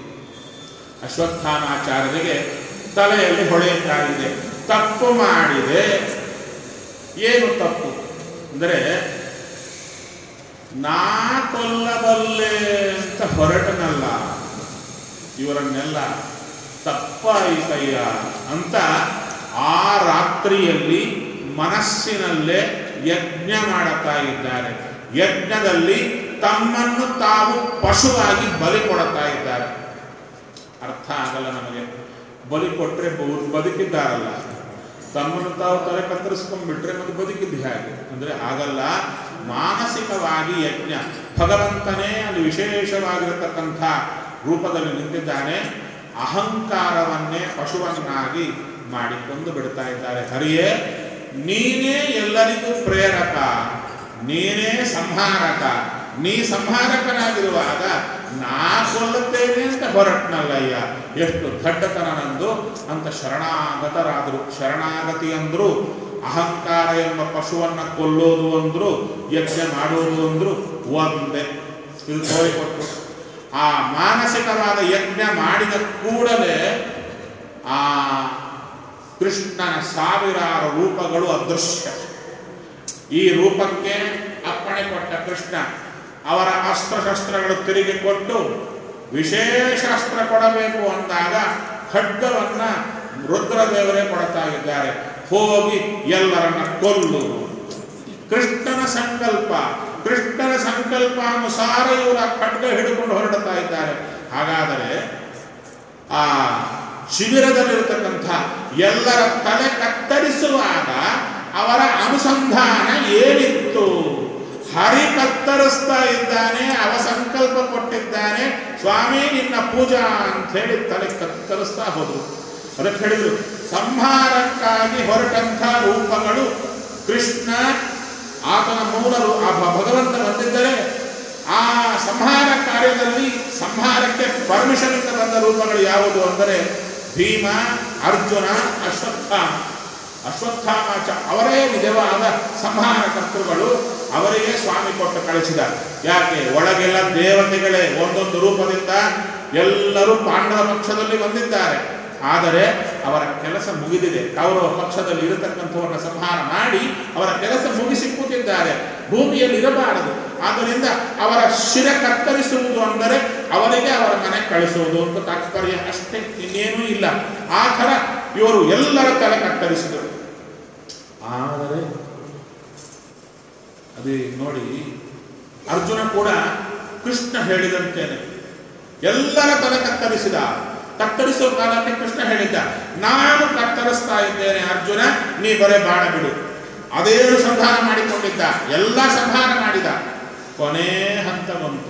S1: ಅಶ್ವತ್ಥಾಮಾಚಾರ್ಯರಿಗೆ ತಲೆಯಲ್ಲಿ ಹೊಳೆಯುತ್ತಾ ಇದೆ ತಪ್ಪು ಮಾಡಿದೆ ಏನು ತಪ್ಪು ಅಂದರೆ ನಾ ಕೊಲ್ಲಬಲ್ಲೆ ಅಂತ ಹೊರಟನಲ್ಲ ಇವರನ್ನೆಲ್ಲ ತಪ್ಪಾಯಿತಯ್ಯ ಅಂತ ಆ ರಾತ್ರಿಯಲ್ಲಿ ಮನಸ್ಸಿನಲ್ಲೇ ಯಜ್ಞ ಮಾಡುತ್ತಾ ಇದ್ದಾರೆ ಯಜ್ಞದಲ್ಲಿ ತಮ್ಮನ್ನು ತಾವು ಪಶುವಾಗಿ ಬಲಿ ಕೊಡುತ್ತಾ ಇದ್ದಾರೆ ಅರ್ಥ ಆಗಲ್ಲ ನಮಗೆ ಬಲಿ ಕೊಟ್ಟರೆ ಬದುಕಿದ್ದಾರಲ್ಲ ತಮ್ಮನ್ನು ತಾವು ತಲೆ ಕತ್ತರಿಸ್ಕೊಂಡ್ಬಿಟ್ರೆ ಮತ್ತೆ ಬದುಕಿದ್ದು ಹೇಗೆ ಅಂದ್ರೆ ಆಗಲ್ಲ ಮಾನಸಿಕವಾಗಿ ಯಜ್ಞ ಭಗವಂತನೇ ಅಲ್ಲಿ ವಿಶೇಷವಾಗಿರತಕ್ಕಂಥ ರೂಪದಲ್ಲಿ ನಿಂತಿದ್ದಾನೆ ಅಹಂಕಾರವನ್ನೇ ಪಶುವನ್ನಾಗಿ ಮಾಡಿಕೊಂಡು ಬಿಡ್ತಾ ಇದ್ದಾರೆ ಹರಿಯೇ ನೀನೇ ಎಲ್ಲರಿಗೂ ಪ್ರೇರಕ ನೀನೇ ಸಂಹಾರಕ ನೀ ಸಂಹಾರಕನಾಗಿರುವಾಗ ನಾ ಕೊಲ್ಲುತ್ತೇನೆ ಅಂತ ಹೊರಟ್ನಲ್ಲಯ್ಯ ಎಷ್ಟು ದಡ್ಡತನ ನಂದು ಅಂತ ಶರಣಾಗತರಾದರು ಶರಣಾಗತಿ ಅಂದ್ರು ಅಹಂಕಾರ ಎಂಬ ಪಶುವನ್ನ ಕೊಲ್ಲೋದು ಅಂದ್ರು ಯಜ್ಞ ಮಾಡೋದು ಅಂದ್ರು ಒಂದೇ ಇದು ತೋರಿಕೊಟ್ರು ಆ ಮಾನಸಿಕವಾದ ಯಜ್ಞ ಮಾಡಿದ ಕೂಡಲೇ ಆ ಕೃಷ್ಣನ ಸಾವಿರಾರು ರೂಪಗಳು ಅದೃಶ್ಯ ಈ ರೂಪಕ್ಕೆ ಅಪ್ಪಣೆ ಕೊಟ್ಟ ಕೃಷ್ಣ ಅವರ ಅಸ್ತ್ರಶಸ್ತ್ರಗಳು ತಿರುಗಿ ಕೊಟ್ಟು ವಿಶೇಷ ಅಸ್ತ್ರ ಕೊಡಬೇಕು ಅಂದಾಗ ಖಡ್ಗವನ್ನ ರುದ್ರದೇವರೇ ಕೊಡ್ತಾ ಇದ್ದಾರೆ ಹೋಗಿ ಎಲ್ಲರನ್ನ ಕೊಲ್ಲು ಕೃಷ್ಣನ ಸಂಕಲ್ಪ ಕೃಷ್ಣನ ಸಂಕಲ್ಪಾನುಸಾರ ಇವರ ಖಡ್ಗ ಹಿಡಿದುಕೊಂಡು ಹೊರಡುತ್ತಾ ಇದ್ದಾರೆ ಹಾಗಾದರೆ ಆ ಶಿಬಿರದಲ್ಲಿರತಕ್ಕಂಥ ಎಲ್ಲರ ತಲೆ ಕತ್ತರಿಸುವಾಗ ಅವರ ಅನುಸಂಧಾನ ಏನಿತ್ತು ಹರಿ ಕತ್ತರಿಸ್ತಾ ಇದ್ದಾನೆ ಅವ ಸಂಕಲ್ಪ ಕೊಟ್ಟಿದ್ದಾನೆ ಸ್ವಾಮಿ ನಿನ್ನ ಪೂಜಾ ಅಂತ ಹೇಳಿ ತಲೆ ಕತ್ತರಿಸ್ತಾ ಹೋದ್ರು ಅದಕ್ಕೆ ಹೇಳಿದ್ರು ಸಂಹಾರಕ್ಕಾಗಿ ಹೊರಟಂಥ ರೂಪಗಳು ಕೃಷ್ಣ ಆತನ ಮೂಲರು ಆ ಭ- ಭಗವಂತ ಬಂದಿದ್ದರೆ ಆ ಸಂಹಾರ ಕಾರ್ಯದಲ್ಲಿ ಸಂಹಾರಕ್ಕೆ ಪರ್ಮಿಷನ್ ಇಂದ ಬಂದ ರೂಪಗಳು ಯಾವುದು ಅಂದರೆ ಭೀಮ ಅರ್ಜುನ ಅಶ್ವತ್ಥಾಮ ಅಶ್ವತ್ಥಾಮಾಚ ಅವರೇ ನಿಜವಾದ ಸಂಹಾರ ಕರ್ತೃಗಳು ಅವರಿಗೆ ಸ್ವಾಮಿ ಕೊಟ್ಟು ಕಳಿಸಿದ ಯಾಕೆ ಒಳಗೆಲ್ಲ ದೇವತೆಗಳೇ ಒಂದೊಂದು ರೂಪದಿಂದ ಎಲ್ಲರೂ ಪಾಂಡವ ಪಕ್ಷದಲ್ಲಿ ಬಂದಿದ್ದಾರೆ ಆದರೆ ಅವರ ಕೆಲಸ ಮುಗಿದಿದೆ ಕೌರವ ಪಕ್ಷದಲ್ಲಿ ಇರತಕ್ಕಂಥವನ್ನ ಸಂಹಾರ ಮಾಡಿ ಅವರ ಕೆಲಸ ಮುಗಿಸಿ ಕೂತಿದ್ದಾರೆ ಭೂಮಿಯಲ್ಲಿ ಇರಬಾರದು ಆದ್ದರಿಂದ ಅವರ ಶಿರ ಕತ್ತರಿಸುವುದು ಅಂದರೆ ಅವರಿಗೆ ಅವರ ಮನೆ ಕಳಿಸುವುದು ಅಂತ ತಾತ್ಪರ್ಯ ಅಷ್ಟೇ ಇನ್ನೇನೂ ಇಲ್ಲ ಆ ಥರ ಇವರು ಎಲ್ಲರ ತಲೆ ಕತ್ತರಿಸಿದರು ಆದರೆ ಅದೇ ನೋಡಿ ಅರ್ಜುನ ಕೂಡ ಕೃಷ್ಣ ಹೇಳಿದಂತೇನೆ ಎಲ್ಲರ ತಲೆ ಕತ್ತರಿಸಿದ ಕತ್ತರಿಸುವ ಕಾಲಕ್ಕೆ ಕೃಷ್ಣ ಹೇಳಿದ್ದ ನಾನು ಕತ್ತರಿಸ್ತಾ ಇದ್ದೇನೆ ಅರ್ಜುನ ನೀ ಬರೇ ಬಾಣ ಬಿಡು ಅದೇನು ಸಂಧಾನ ಮಾಡಿಕೊಂಡಿದ್ದ ಎಲ್ಲ ಸಂಧಾನ ಮಾಡಿದ ಕೊನೆ ಹಂತ ಬಂತು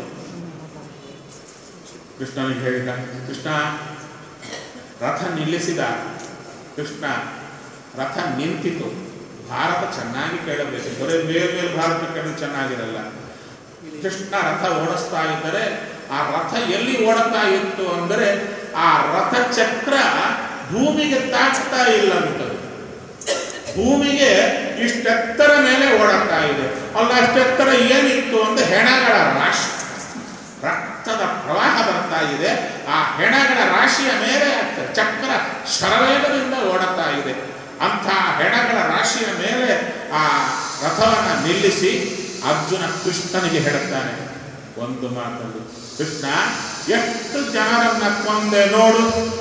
S1: ಕೃಷ್ಣನಿಗೆ ಹೇಳಿದ ಕೃಷ್ಣ ರಥ ನಿಲ್ಲಿಸಿದ ಕೃಷ್ಣ ರಥ ನಿಂತಿತು ಭಾರತ ಚೆನ್ನಾಗಿ ಕೇಳಬೇಕು ಬರೀ ಮೇಲೆ ಮೇಲೆ ಭಾರತ ಕೇಳಿದ್ರೆ ಚೆನ್ನಾಗಿರಲ್ಲ ಕೃಷ್ಣ ರಥ ಓಡಿಸ್ತಾ ಇದ್ದರೆ ಆ ರಥ ಎಲ್ಲಿ ಓಡುತ್ತಾ ಇತ್ತು ಅಂದರೆ ಆ ರಥ ಚಕ್ರ ಭೂಮಿಗೆ ತಾಕ್ತಾ ಇಲ್ಲಂತದ್ದು ಭೂಮಿಗೆ ಇಷ್ಟೆತ್ತರ ಮೇಲೆ ಓಡುತ್ತಾ ಇದೆ ಅಲ್ಲ ಅಷ್ಟೆತ್ತರ ಏನಿತ್ತು ಅಂದ್ರೆ ಹೆಣಗಳ ರಾಶಿ ರಕ್ತದ ಪ್ರವಾಹ ಬರ್ತಾ ಇದೆ ಆ ಹೆಣಗಳ ರಾಶಿಯ ಮೇಲೆ ಚಕ್ರ ಶರವೇಗದಿಂದ ಓಡುತ್ತಾ ಇದೆ ಅಂಥ ಹೆಣಗಳ ರಾಶಿಯ ಮೇಲೆ ಆ ರಥವನ್ನು ನಿಲ್ಲಿಸಿ ಅರ್ಜುನ ಕೃಷ್ಣನಿಗೆ ಹೇಳುತ್ತಾನೆ ಒಂದು ಮಾತಲ್ಲಿ ಕೃಷ್ಣ ಎಷ್ಟು ಜನರನ್ನ ಕೊಂದೆ ನೋಡು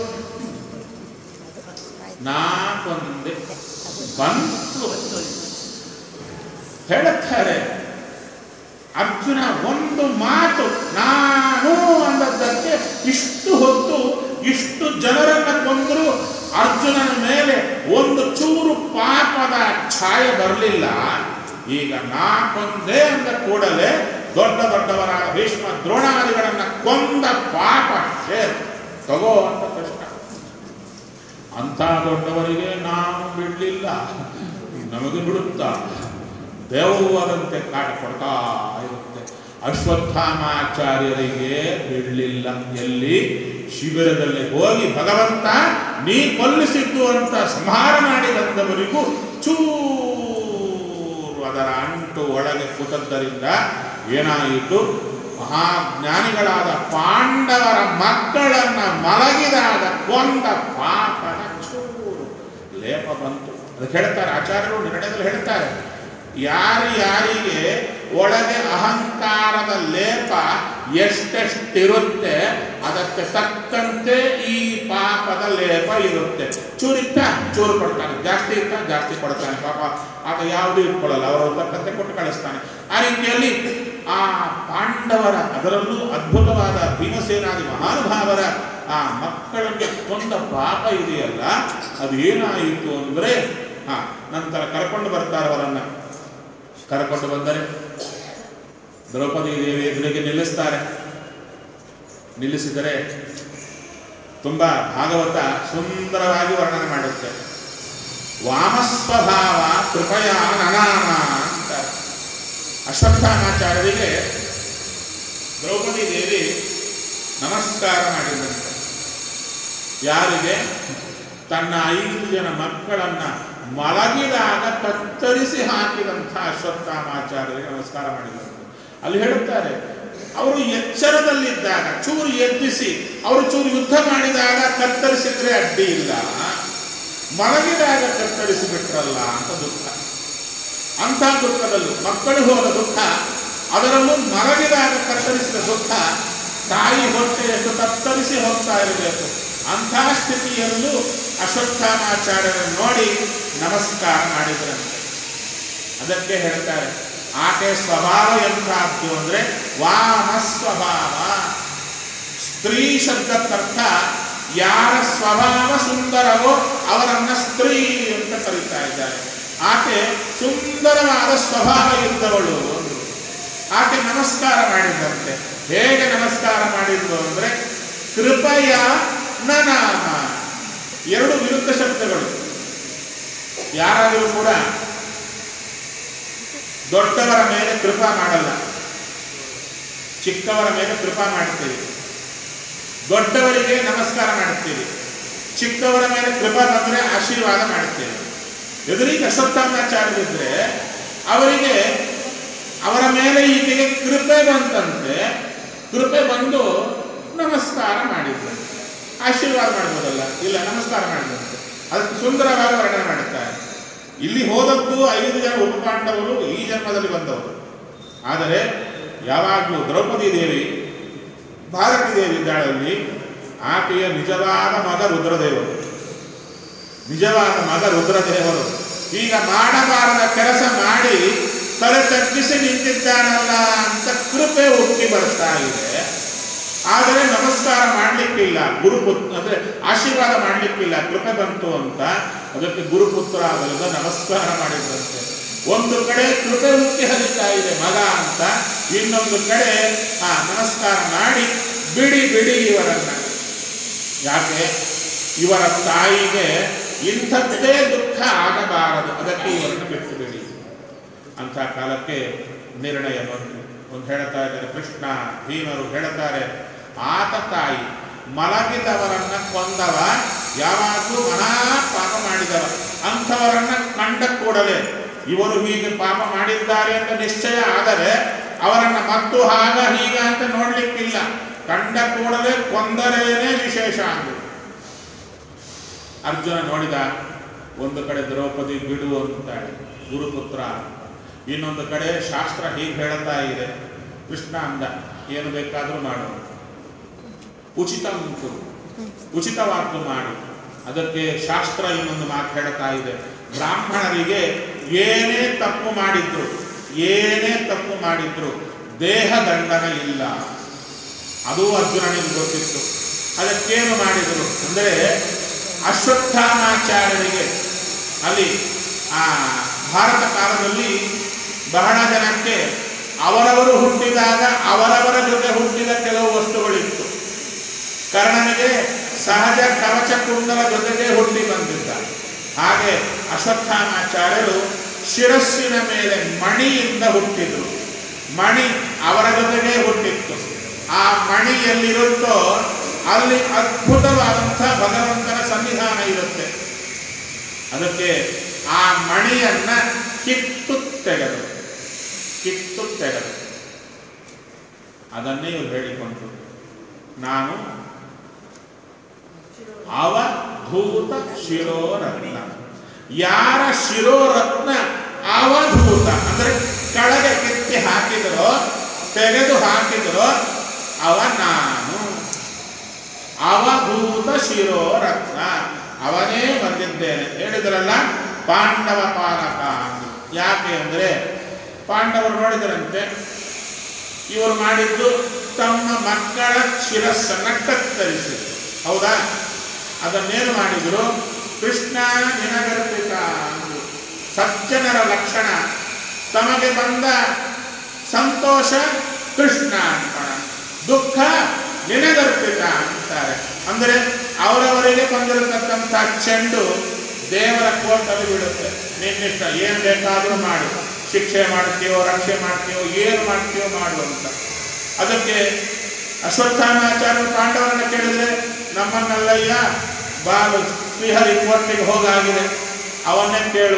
S1: ನಾ ಕೊಂದೆ ಬಂತು ಹೇಳುತ್ತಾರೆ ಅರ್ಜುನ ಒಂದು ಮಾತು ನಾನು ಅಂದದ್ದಕ್ಕೆ ಇಷ್ಟು ಹೊತ್ತು ಇಷ್ಟು ಜನರನ್ನ ಕೊಂದರು ಅರ್ಜುನನ ಮೇಲೆ ಒಂದು ಚೂರು ಪಾಪದ ಛಾಯೆ ಬರಲಿಲ್ಲ ಈಗ ನಾ ಕೊಂದೆ ಅಂದ ಕೂಡಲೇ ದೊಡ್ಡ ದೊಡ್ಡವರಾದ ಭೀಷ್ಮ ದ್ರೋಣಾದಿಗಳನ್ನ ಕೊಂದ ಪಾಪ ಶೇರ್ ತಗೋ ಅಂತ ಕೃಷ್ಣ ಅಂಥ ದೊಡ್ಡವರಿಗೆ ನಾವು ಬಿಡಲಿಲ್ಲ ನಮಗೆ ಬಿಡುತ್ತಾ ದೇವವಾದಂತೆ ಕಾಟ ಕೊಡ್ತಾ ಇರುತ್ತೆ ಅಶ್ವತ್ಥಾಮಾಚಾರ್ಯರಿಗೆ ಬಿಡಲಿಲ್ಲ ಎಲ್ಲಿ ಶಿಬಿರದಲ್ಲಿ ಹೋಗಿ ಭಗವಂತ ನೀ ಕೊಲ್ಲಿಸಿದ್ದು ಅಂತ ಸಂಹಾರ ಮಾಡಿ ಬಂದವರಿಗೂ ಚೂರು ಅದರ ಅಂಟು ಒಳಗೆ ಕೂತದ್ದರಿಂದ ಏನಾಯಿತು ಮಹಾಜ್ಞಾನಿಗಳಾದ ಪಾಂಡವರ ಮಕ್ಕಳನ್ನ ಮಲಗಿದಾಗ ಕೊಂದ ಪಾಪನ ಚೂರು ಲೇಪ ಬಂತು ಅದಕ್ಕೆ ಹೇಳ್ತಾರೆ ಆಚಾರ್ಯರು ನಿರ್ಣಯದಲ್ಲಿ ಹೇಳ್ತಾರೆ ಯಾರು ಯಾರಿಗೆ ಒಳಗೆ ಅಹಂಕಾರದ ಲೇಪ ಎಷ್ಟೆಷ್ಟಿರುತ್ತೆ ಅದಕ್ಕೆ ತಕ್ಕಂತೆ ಈ ಪಾಪದ ಲೇಪ ಇರುತ್ತೆ ಚೂರಿತ್ತ ಚೂರು ಕೊಡ್ತಾನೆ ಜಾಸ್ತಿ ಇತ್ತ ಜಾಸ್ತಿ ಕೊಡ್ತಾನೆ ಪಾಪ ಆತ ಯಾವುದೂ ಇಟ್ಕೊಳ್ಳಲ್ಲ ಅವರ ತಕ್ಕಂತೆ ಕೊಟ್ಟು ಕಳಿಸ್ತಾನೆ ಆ ರೀತಿಯಲ್ಲಿ ಆ ಪಾಂಡವರ ಅದರಲ್ಲೂ ಅದ್ಭುತವಾದ ಭೀಮಸೇನಾದಿ ಮಹಾನುಭಾವರ ಆ ಮಕ್ಕಳಿಗೆ ಕೊಂದ ಪಾಪ ಇದೆಯಲ್ಲ ಅದು ಏನಾಯಿತು ಅಂದ್ರೆ ಹಾ ನಂತರ ಕರ್ಕೊಂಡು ಬರ್ತಾರೆ ಅವರನ್ನ ಕರ್ಕೊಂಡು ಬಂದರೆ ದ್ರೌಪದಿ ದೇವಿ ಎದುರಿಗೆ ನಿಲ್ಲಿಸ್ತಾರೆ ನಿಲ್ಲಿಸಿದರೆ ತುಂಬಾ ಭಾಗವತ ಸುಂದರವಾಗಿ ವರ್ಣನೆ ಮಾಡುತ್ತೆ ವಾಮಸ್ವಭಾವ ಕೃಪಯ ನನಾಮ ಅಂತ ಅಶ್ವತ್ಥಾಮಾಚಾರ್ಯರಿಗೆ ದ್ರೌಪದಿ ದೇವಿ ನಮಸ್ಕಾರ ಮಾಡಿದಂತೆ ಯಾರಿಗೆ ತನ್ನ ಐದು ಜನ ಮಕ್ಕಳನ್ನ ಮಲಗಿದಾಗ ಕತ್ತರಿಸಿ ಹಾಕಿದಂಥ ಅಶ್ವತ್ಥಾಮಾಚಾರ್ಯರಿಗೆ ನಮಸ್ಕಾರ ಮಾಡಿದಂತೆ ಅಲ್ಲಿ ಹೇಳುತ್ತಾರೆ ಅವರು ಎಚ್ಚರದಲ್ಲಿದ್ದಾಗ ಚೂರು ಎಬ್ಬಿಸಿ ಅವರು ಚೂರು ಯುದ್ಧ ಮಾಡಿದಾಗ ಕತ್ತರಿಸಿದ್ರೆ ಅಡ್ಡಿ ಇಲ್ಲ ಮಲಗಿದಾಗ ಕತ್ತರಿಸಿ ಬಿಟ್ರಲ್ಲ ಅಂತ ದುಃಖ ಅಂಥ ದುಃಖದಲ್ಲೂ ಮಕ್ಕಳು ಹೋದ ದುಃಖ ಅದರಲ್ಲೂ ಮಲಗಿದಾಗ ಕತ್ತರಿಸಿದ ದುಃಖ ತಾಯಿ ಹೊಟ್ಟೆಯನ್ನು ಕತ್ತರಿಸಿ ಹೋಗ್ತಾ ಇರಬೇಕು ಅಂಥ ಸ್ಥಿತಿಯಲ್ಲೂ ಅಶ್ವತ್ಥಾಮಾಚಾರ್ಯರನ್ನು ನೋಡಿ ನಮಸ್ಕಾರ ಮಾಡಿದ್ರಂತೆ ಅದಕ್ಕೆ ಹೇಳ್ತಾರೆ ಆಕೆ ಸ್ವಭಾವ ಎಂಥದ್ದು ಅಂದ್ರೆ ವಾಮ ಸ್ವಭಾವ ಸ್ತ್ರೀ ಶಬ್ದಕ್ಕರ್ಥ ಯಾರ ಸ್ವಭಾವ ಸುಂದರವೋ ಅವರನ್ನ ಸ್ತ್ರೀ ಅಂತ ಕರೀತಾ ಇದ್ದಾರೆ ಆಕೆ ಸುಂದರವಾದ ಸ್ವಭಾವ ಇದ್ದವಳು ಅಂದ್ರು. ಆಕೆ ನಮಸ್ಕಾರ ಮಾಡಿದಂತೆ ಹೇಗೆ ನಮಸ್ಕಾರ ಮಾಡಿದ್ದು ಅಂದ್ರೆ ಕೃಪಯ ನನಾಮ ಎರಡು ವಿರುದ್ಧ ಶಬ್ದಗಳು ಯಾರಾದರೂ ಕೂಡ ದೊಡ್ಡವರ ಮೇಲೆ ಕೃಪಾ ಮಾಡಲ್ಲ ಚಿಕ್ಕವರ ಮೇಲೆ ಕೃಪಾ ಮಾಡ್ತೀವಿ ದೊಡ್ಡವರಿಗೆ ನಮಸ್ಕಾರ ಮಾಡುತ್ತೀವಿ ಚಿಕ್ಕವರ ಮೇಲೆ ಕೃಪಾ ಬಂದರೆ ಆಶೀರ್ವಾದ ಮಾಡುತ್ತೇವೆ ಎದುರಿಗೆ ಅಶ್ವತ್ಥಾಮಾಚಾರ್ಯರಿದ್ರೆ ಅವರಿಗೆ ಅವರ ಮೇಲೆ ಈಕೆಗೆ ಕೃಪೆ ಬಂತಂತೆ ಕೃಪೆ ಬಂದು ನಮಸ್ಕಾರ ಮಾಡಿದ್ರು ಆಶೀರ್ವಾದ ಮಾಡ್ಬೋದಲ್ಲ ಇಲ್ಲ ನಮಸ್ಕಾರ ಮಾಡಿದಂತೆ ಅದಕ್ಕೆ ಸುಂದರವಾಗಿ ವರ್ಣನೆ ಮಾಡುತ್ತಾರೆ ಇಲ್ಲಿ ಹೋದದ್ದು ಐದು ಜನ ಉಪಪಾಂಡವರು ಈ ಜನ್ಮದಲ್ಲಿ ಬಂದವರು ಆದರೆ ಯಾವಾಗಲೂ ದ್ರೌಪದಿ ದೇವಿ ಭಾರತಿ ದೇವಿ ಇದ್ದಾಳಲ್ಲಿ ಆಕೆಯ ನಿಜವಾದ ಮಗ ರುದ್ರದೇವರು ನಿಜವಾದ ಮಗ ರುದ್ರದೇವರು ಈಗ ಮಾಡಬಾರದ ಕೆಲಸ ಮಾಡಿ ತಲೆ ತಗ್ಗಿಸಿ ನಿಂತಿದ್ದಾನಲ್ಲ ಅಂತ ಕೃಪೆ ಉಕ್ಕಿ ಬರ್ತಾ ಇದೆ ಆದರೆ ನಮಸ್ಕಾರ ಮಾಡಲಿಕ್ಕಿಲ್ಲ ಗುರುಪುತ್ರ ಅಂದ್ರೆ ಆಶೀರ್ವಾದ ಮಾಡಲಿಕ್ಕಿಲ್ಲ ಕೃಪೆ ಬಂತು ಅಂತ ಅದಕ್ಕೆ ಗುರುಪುತ್ರ ಆಗಲಿಲ್ಲ ನಮಸ್ಕಾರ ಮಾಡಿದ್ರಂತೆ ಒಂದು ಕಡೆ ಕೃಪೆ ಉಕ್ಕಿ ಹರಿತಾ ಇದೆ ಮಗ ಅಂತ ಇನ್ನೊಂದು ಕಡೆ ಆ ನಮಸ್ಕಾರ ಮಾಡಿ ಬಿಡಿ ಬಿಡಿ ಇವರನ್ನ ಯಾಕೆ ಇವರ ತಾಯಿಗೆ ಇಂಥದ್ದೇ ದುಃಖ ಆಗಬಾರದು ಅದಕ್ಕೆ ಇವರನ್ನು ಬಿಟ್ಟು ಬಿಡಿ ಅಂಥ ಕಾಲಕ್ಕೆ ನಿರ್ಣಯ ಬಂತು ಒಂದು ಹೇಳ್ತಾ ಇದ್ದಾರೆ ಕೃಷ್ಣ ಭೀಮರು ಹೇಳ್ತಾರೆ ಆತ ತಾಯಿ ಮಲಗಿದವರನ್ನ ಕೊಂದವ ಯಾವಾಗಲೂ ಮಹಾ ಪಾಪ ಮಾಡಿದವ ಅಂಥವರನ್ನ ಕಂಡ ಕೂಡಲೇ ಇವರು ಹೀಗೆ ಪಾಪ ಮಾಡಿದ್ದಾರೆ ಅಂತ ನಿಶ್ಚಯ ಆದರೆ ಅವರನ್ನ ಮತ್ತು ಹಾಗ ಹೀಗ ಅಂತ ನೋಡ್ಲಿಕ್ಕಿಲ್ಲ ಕಂಡ ಕೂಡಲೇ ಕೊಂದರೇನೇ ವಿಶೇಷ ಅಂದ್ರು ಅರ್ಜುನ ನೋಡಿದ ಒಂದು ಕಡೆ ದ್ರೌಪದಿ ಬಿಡು ಅಂತಾಳೆ ಗುರುಪುತ್ರ ಇನ್ನೊಂದು ಕಡೆ ಶಾಸ್ತ್ರ ಹೀಗೆ ಹೇಳ್ತಾ ಇದೆ ಕೃಷ್ಣ ಅಂದ ಏನು ಬೇಕಾದರೂ ಮಾಡು ಉಚಿತ ಉಂಟು ಉಚಿತವಾದ್ದು ಮಾಡು ಅದಕ್ಕೆ ಶಾಸ್ತ್ರ ಇನ್ನೊಂದು ಮಾತು ಹೇಳ್ತಾ ಇದೆ ಬ್ರಾಹ್ಮಣರಿಗೆ ಏನೇ ತಪ್ಪು ಮಾಡಿದ್ರು ಏನೇ ತಪ್ಪು ಮಾಡಿದ್ರು ದೇಹ ದಂಡನ ಇಲ್ಲ ಅದು ಅರ್ಜುನನಿಗೆ ಗೊತ್ತಿತ್ತು ಅದಕ್ಕೇನು ಮಾಡಿದರು ಅಂದರೆ ಅಶ್ವತ್ಥಾಮಾಚಾರ್ಯರಿಗೆ ಅಲ್ಲಿ ಆ ಭಾರತ ಕಾಲದಲ್ಲಿ ಬಹಳ ಜನಕ್ಕೆ ಅವರವರು ಹುಟ್ಟಿದಾಗ ಅವರವರ ಜೊತೆ ಹುಟ್ಟಿದ ಕೆಲವು ವಸ್ತುಗಳಿತ್ತು ಕರ್ಣನಿಗೆ ಸಹಜ ಕವಚ ಕುಂಡಲ ಜೊತೆಗೆ ಹುಟ್ಟಿ ಬಂದಿದ್ದ ಹಾಗೆ ಅಶ್ವತ್ಥಾಮಾಚಾರ್ಯರು ಶಿರಸ್ಸಿನ ಮೇಲೆ ಮಣಿಯಿಂದ ಹುಟ್ಟಿದ್ರು ಮಣಿ ಅವರ ಜೊತೆಗೆ ಹುಟ್ಟಿತ್ತು ಆ ಮಣಿ ಎಲ್ಲಿರುತ್ತೋ ಅಲ್ಲಿ ಅದ್ಭುತವಾದಂಥ ಭಗವಂತನ ಸನ್ನಿಧಾನ ಇರುತ್ತೆ ಅದಕ್ಕೆ ಆ ಮಣಿಯನ್ನ ಕಿತ್ತು ತೆಗೆದು ಕಿತ್ತು ತೆಗೆದು ಅದನ್ನೇ ಇವರು ಹೇಳಿಕೊಂಡ್ರು ನಾನು ಅವಧೂತ ಶಿರೋರತ್ನ ಯಾರ ಶಿರೋರತ್ನ ಅವಧೂತ ಅಂದ್ರೆ ಕೆಳಗೆ ಕೆತ್ತಿ ಹಾಕಿದರೋ ತೆಗೆದು ಹಾಕಿದರೋ ಶಿರೋ ರತ್ನ ಅವನೇ ಬಂದಿದ್ದೇನೆ ಹೇಳಿದ್ರಲ್ಲ ಪಾಂಡವ ಪಾಲಕ ಅಂತ. ಯಾಕೆ ಅಂದ್ರೆ ಪಾಂಡವರು ನೋಡಿದರಂತೆ ಇವರು ಮಾಡಿದ್ದು ತಮ್ಮ ಮಕ್ಕಳ ಶಿರಸ್ಸನ್ನ ಕತ್ತರಿಸಿ ಹೌದಾ ಅದನ್ನೇನು ಮಾಡಿದ್ರು ಕೃಷ್ಣ ನಿನಗರ್ಪಿತ ಅಂದ್ರು. ಸಜ್ಜನರ ಲಕ್ಷಣ ತಮಗೆ ಬಂದ ಸಂತೋಷ ಕೃಷ್ಣ ಅನ್ಕೋಣ ದುಃಖ ನಿನಗರ್ಪಿತ ಅಂತಾರೆ ಅಂದರೆ ಅವರವರಿಗೆ ಬಂದಿರತಕ್ಕಂಥ ಚೆಂಡು ದೇವರ ಕೋಟಲ್ಲಿ ಬಿಡುತ್ತೆ ನಿನ್ನಿಷ್ಟ ಏನು ಬೇಕಾದರೂ ಮಾಡು ಶಿಕ್ಷೆ ಮಾಡ್ತೀಯೋ ರಕ್ಷೆ ಮಾಡ್ತೀಯೋ ಏನು ಮಾಡ್ತೀಯೋ ಮಾಡು ಅಂತ ಅದಕ್ಕೆ ಅಶ್ವತ್ಥಾಮಾಚಾರ್ಯ ಪಾಂಡವರನ್ನ ಕೇಳಿದ್ರೆ ನಮ್ಮನ್ನಲ್ಲಯ್ಯ ಬಾಲು ಶ್ರೀಹರಿ ಕೋರ್ಟಿಗೆ ಹೋಗಾಗಿದೆ ಅವನ್ನೇ ಕೇಳು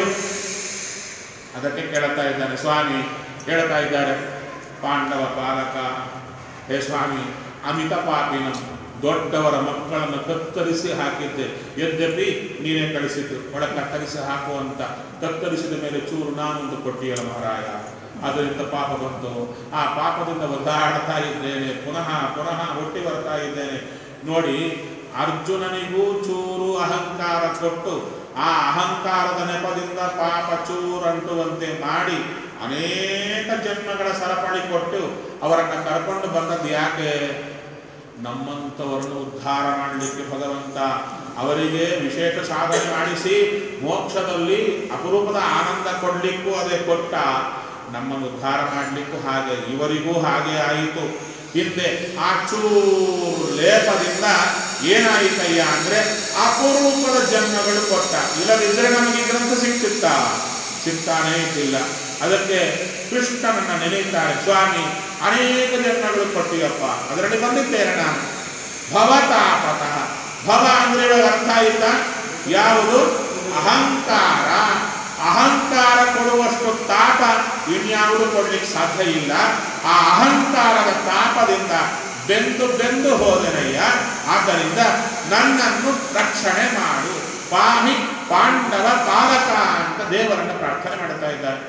S1: ಅದಕ್ಕೆ ಕೇಳ್ತಾ ಇದ್ದಾನೆ ಸ್ವಾಮಿ ಹೇಳ್ತಾ ಇದ್ದಾರೆ ಪಾಂಡವ ಪಾಲಕ ಹೇ ಸ್ವಾಮಿ ಅಮಿತ ಪಾಪಿನ ದೊಡ್ಡವರ ಮಕ್ಕಳನ್ನು ಕತ್ತರಿಸಿ ಹಾಕಿದ್ದೆ ಯದ್ಯಪಿ ನೀನೇ ಕಳಿಸಿದ್ದು ಒಳ ಕತ್ತರಿಸಿ ಹಾಕುವಂತ ಕತ್ತರಿಸಿದ ಮೇಲೆ ಚೂರು ನಾನೊಂದು ಕೊಟ್ಟಿಯಲ್ಲ ಮಹಾರಾಯ ಅದರಿಂದ ಪಾಪ ಬಂತು ಆ ಪಾಪದಿಂದ ಒದ್ದಾಡ್ತಾ ಇದ್ದೇನೆ ಪುನಃ ಪುನಃ ಹುಟ್ಟಿ ಬರ್ತಾ ಇದ್ದೇನೆ ನೋಡಿ ಅರ್ಜುನನಿಗೂ ಚೂರು ಅಹಂಕಾರ ಕೊಟ್ಟು ಆ ಅಹಂಕಾರದ ನೆಪದಿಂದ ಪಾಪ ಚೂರಂಟುವಂತೆ ಮಾಡಿ ಅನೇಕ ಜನ್ಮಗಳ ಸರಪಳಿ ಕೊಟ್ಟು ಅವರನ್ನ ಕರ್ಕೊಂಡು ಬಂದದ್ದು ಯಾಕೆ ನಮ್ಮಂಥವರನ್ನು ಉದ್ಧಾರ ಮಾಡಲಿಕ್ಕೆ ಭಗವಂತ ಅವರಿಗೆ ವಿಶೇಷ ಸಾಧನೆ ಮಾಡಿಸಿ ಮೋಕ್ಷದಲ್ಲಿ ಅಪರೂಪದ ಆನಂದ ಕೊಡ್ಲಿಕ್ಕೂ ಅದೇ ಕೊಟ್ಟ ನಮ್ಮನ್ನು ಉದ್ಧಾರ ಮಾಡಲಿಕ್ಕೂ ಹಾಗೆ ಇವರಿಗೂ ಹಾಗೆ ಆಯಿತು ಹಿಂದೆ ಆ ಚೂರು ಲೇಪದಿಂದ ಏನಾಯಿತಯ್ಯ ಅಂದ್ರೆ ಅಪರೂಪದ ಜನ್ಮಗಳು ಕೊಟ್ಟ ಇಲ್ಲದಿದ್ರೆ ನಮಗೆ ಈ ಗ್ರಂಥ ಸಿಕ್ತಿತ್ತ ಸಿಗ್ತಾನೇ ಇದ್ದಿಲ್ಲ ಅದಕ್ಕೆ ಕೃಷ್ಣನನ್ನ ನೆನೆಯುತ್ತಾರೆ ಸ್ವಾಮಿ ಅನೇಕ ಜನ್ಮಗಳು ಕೊಟ್ಟಿಯಪ್ಪ ಅದರಲ್ಲಿ ಬಂದಿದ್ದೇನೆ ನಾನು ಭವತಾಪತಃ ಭವ ಅಂದ್ರೆ ಇವಾಗ ಅರ್ಥ ಆಯ್ತ ಯಾವುದು ಅಹಂಕಾರ ಅಹಂಕಾರ ಕೊಡುವಷ್ಟು ತಾಪ ಇನ್ಯಾವುದು ಕೊಡ್ಲಿಕ್ಕೆ ಸಾಧ್ಯ ಇಲ್ಲ ಆ ಅಹಂಕಾರದ ತಾಪದಿಂದ ಬೆಂದು ಬೆಂದು ಹೋದನಯ್ಯ ಆದ್ದರಿಂದ ನನ್ನನ್ನು ರಕ್ಷಣೆ ಮಾಡು ಪಾಹಿ ಪಾಂಡವ ಪಾಲಕ ಅಂತ ದೇವರನ್ನ ಪ್ರಾರ್ಥನೆ ಮಾಡ್ತಾ ಇದ್ದಾರೆ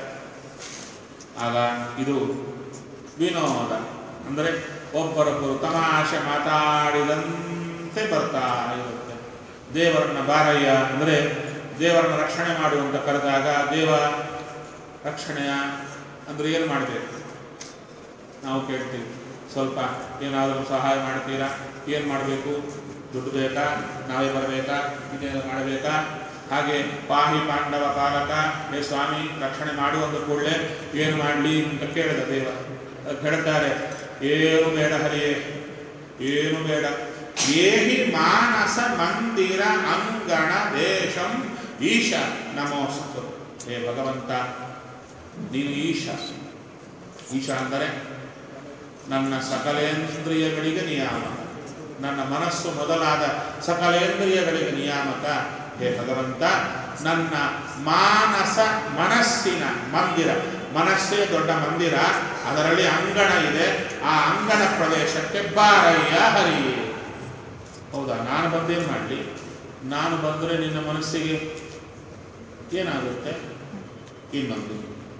S1: ಆಗ ಇದು ವಿನೋದ ಅಂದರೆ ಒಬ್ಬರೊಬ್ಬರು ತಮಾಷೆ ಮಾತಾಡಿದಂತೆ ಬರ್ತಾ ಇರುತ್ತೆ ದೇವರನ್ನ ಬಾರಯ್ಯ ಅಂದರೆ ದೇವರನ್ನ ರಕ್ಷಣೆ ಮಾಡುವಂತ ಕರೆದಾಗ ದೇವ ರಕ್ಷಣೆಯ ಅಂದ್ರೆ ಏನು ಮಾಡಬೇಕು ನಾವು ಕೇಳ್ತೀವಿ ಸ್ವಲ್ಪ ಏನಾದರೂ ಸಹಾಯ ಮಾಡ್ತೀರಾ ಏನು ಮಾಡಬೇಕು ದುಡ್ಡು ಬೇಕಾ ನಾವೇ ಬರಬೇಕಾ ಇನ್ನೇನು ಮಾಡಬೇಕಾ ಹಾಗೆ ಪಾಹಿ ಪಾಂಡವ ಪಾಲಕ ಹೇ ಸ್ವಾಮಿ ರಕ್ಷಣೆ ಮಾಡುವಂತ ಕೂಡಲೇ ಏನು ಮಾಡಲಿ ಅಂತ ಕೇಳಿದ ದೇವ ಅದಕ್ಕೆ ಹೇಳ್ತಾರೆ ಏನು ಬೇಡ ಹರಿಯೇ ಏನು ಬೇಡ ಏಹಿ ಮಾನಸ ಮಂದಿರ ಅಂಗಣ ದೇಶಂ ಈಶ ನಮೋಸ್ತು ಹೇ ಭಗವಂತ ನೀನು ಈಶ ಈಶ ಅಂದರೆ ನನ್ನ ಸಕಲೇಂದ್ರಿಯಗಳಿಗೆ ನಿಯಾಮಕ ನನ್ನ ಮನಸ್ಸು ಮೊದಲಾದ ಸಕಲೇಂದ್ರಿಯಗಳಿಗೆ ನಿಯಾಮಕ ಹೇ ಭಗವಂತ ನನ್ನ ಮಾನಸ ಮನಸ್ಸಿನ ಮಂದಿರ ಮನಸ್ಸೇ ದೊಡ್ಡ ಮಂದಿರ ಅದರಲ್ಲಿ ಅಂಗಣ ಇದೆ ಆ ಅಂಗಣ ಪ್ರದೇಶಕ್ಕೆ ಬಾರಯ್ಯ ಹರಿಯೇ ಹೌದಾ ನಾನು ಬಂದೇನು ಮಾಡಲಿ ನಾನು ಬಂದರೆ ನಿನ್ನ ಮನಸ್ಸಿಗೆ ಏನಾಗುತ್ತೆ ಇನ್ನೊಂದು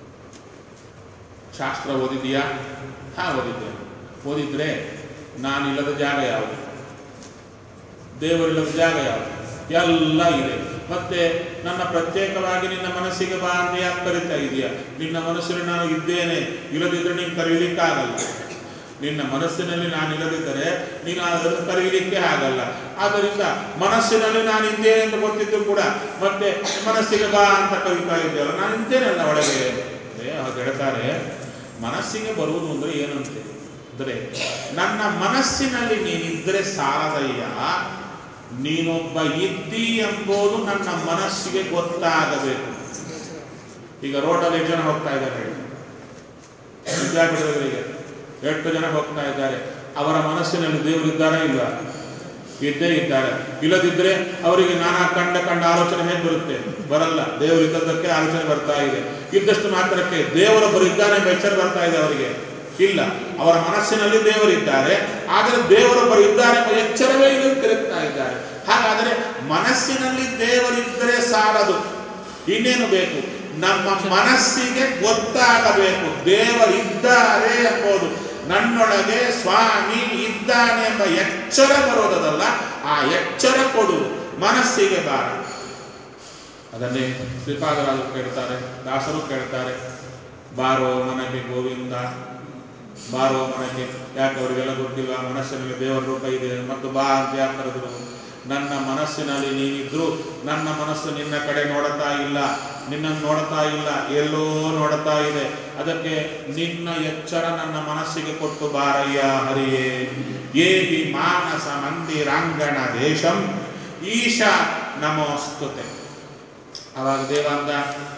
S1: ಶಾಸ್ತ್ರ ಓದಿದೀಯಾ ಹಾ ಓದಿದ್ದೆ ಓದಿದ್ರೆ ನಾನಿಲ್ಲದ ಜಾಗ ಯಾವುದು ದೇವರಿಲ್ಲದ ಜಾಗ ಯಾವುದು ಎಲ್ಲ ಇದೆ ಮತ್ತೆ ನನ್ನ ಪ್ರತ್ಯೇಕವಾಗಿ ನಿನ್ನ ಮನಸ್ಸಿಗೆ ಬಾ ಅಂತ ಯಾಕೆ ಕರಿತಾ ಇದೆಯಾ ನಿನ್ನ ಮನಸ್ಸಿನಲ್ಲಿ ನಾನು ಇದ್ದೇನೆ ಇಲ್ಲದಿದ್ರೆ ನೀನು ಕರೀಲಿಕ್ಕಾಗಲ್ಲ ನಿನ್ನ ಮನಸ್ಸಿನಲ್ಲಿ ನಾನು ಇಲ್ಲದಿದ್ದರೆ ನೀನು ಅದನ್ನು ಕರೀಲಿಕ್ಕೆ ಆಗಲ್ಲ ಆದ್ದರಿಂದ ಮನಸ್ಸಿನಲ್ಲಿ ನಾನು ಇದ್ದೇನೆ ಅಂತ ಗೊತ್ತಿದ್ದು ಕೂಡ ಮತ್ತೆ ಮನಸ್ಸಿಗೆ ಬಾ ಅಂತ ಕರೀತಾ ಇದ್ದೇವಲ್ಲ ನಾನು ಇದ್ದೇನಲ್ಲ ಒಳಗೆ ಅದೇ ಅವ್ರು ಹೇಳ್ತಾರೆ ಮನಸ್ಸಿಗೆ ಬರುವುದು ಅಂದ್ರೆ ಏನಂತೆ ಅಂದ್ರೆ ನನ್ನ ಮನಸ್ಸಿನಲ್ಲಿ ನೀನಿದ್ರೆ ಸಾಲದಯ್ಯ ನೀನೊಬ್ಬ ಇದ್ದಿ ಎಂಬುದು ನನ್ನ ಮನಸ್ಸಿಗೆ ಗೊತ್ತಾಗಬೇಕು ಈಗ ರೋಡಲ್ಲಿ ಎಷ್ಟು ಜನ ಹೋಗ್ತಾ ಇದ್ದಾರೆ ಹೇಳಿ ವಿದ್ಯಾಪೀಠಗಳಿಗೆ ಎಷ್ಟು ಜನ ಹೋಗ್ತಾ ಇದ್ದಾರೆ ಅವರ ಮನಸ್ಸಿನಲ್ಲಿ ದೇವರಿದ್ದಾರಾ ಇಲ್ಲ ಇದ್ದೇ ಇದ್ದಾರೆ ಇಲ್ಲದಿದ್ರೆ ಅವರಿಗೆ ನಾನಾ ಕಂಡ ಕಂಡ ಆಲೋಚನೆ ಹೇಗೆ ಬರುತ್ತೆ ಬರಲ್ಲ ದೇವರು ಇದ್ದದ್ದಕ್ಕೆ ಆಲೋಚನೆ ಬರ್ತಾ ಇದೆ ಇದ್ದಷ್ಟು ಮಾತ್ರಕ್ಕೆ ದೇವರೊಬ್ಬರು ಇದ್ದಾನೆ ಎಂಬ ಎಚ್ಚರ ಬರ್ತಾ ಇದೆ ಅವರಿಗೆ ಇಲ್ಲ ಅವರ ಮನಸ್ಸಿನಲ್ಲಿ ದೇವರಿದ್ದಾರೆ ಆದರೆ ದೇವರೊಬ್ಬರು ಇದ್ದಾರೆ ಎಂಬ ಎಚ್ಚರವೇ ಇಲ್ಲಿ ತಿರುಗ್ತಾ ಇದ್ದಾರೆ ಹಾಗಾದರೆ ಮನಸ್ಸಿನಲ್ಲಿ ದೇವರಿದ್ದರೆ ಸಾಲದು ಇನ್ನೇನು ಬೇಕು ನಮ್ಮ ಮನಸ್ಸಿಗೆ ಗೊತ್ತಾಗಬೇಕು ದೇವರಿದ್ದಾರೆ ಎಂಬುದು ನನ್ನೊಳಗೆ ಸ್ವಾಮಿ ಇದ್ದಾನೆ ಎಂಬ ಎಚ್ಚರ ಬರೋದಲ್ಲ ಆ ಎಚ್ಚರ ಕೊಡು ಮನಸ್ಸಿಗೆ ಬಾರ ಅದನ್ನೇ ಶ್ರೀಪಾದರಾಜರು ಕೇಳ್ತಾರೆ ದಾಸರು ಕೇಳ್ತಾರೆ ಬಾರೋ ಮನಗೆ ಗೋವಿಂದ ಬಾರೋ ಮನಗೆ ಯಾಕೆ ಅವರಿಗೆಲ್ಲ ಗೊತ್ತಿಲ್ಲ ಮನಸ್ಸಿನಲ್ಲಿ ದೇವರ ರೂಪ ಇದೆ ಮತ್ತು ಬಾ ಅಂತ ಯಾಕೆ ಕರೆದ್ರು ನನ್ನ ಮನಸ್ಸಿನಲ್ಲಿ ನೀನಿದ್ರು ನನ್ನ ಮನಸ್ಸು ನಿನ್ನ ಕಡೆ ನೋಡುತ್ತಾ ಇಲ್ಲ ನಿನ್ನನ್ನು ನೋಡುತ್ತಾ ಇಲ್ಲ ಎಲ್ಲೋ ನೋಡುತ್ತಾ ಇದೆ ಅದಕ್ಕೆ ನಿನ್ನ ಎಚ್ಚರ ನನ್ನ ಮನಸ್ಸಿಗೆ ಕೊಟ್ಟು ಬಾರಯ್ಯ ಹರಿಯೇ ಏಹಿ ಮಾನಸ ಮಂದಿರಾಂಗಣ ದೇಶಂ ಈಶಾ ನಮೋಸ್ತುತೆ ಅವಾಗ ದೇವ ಅಂದ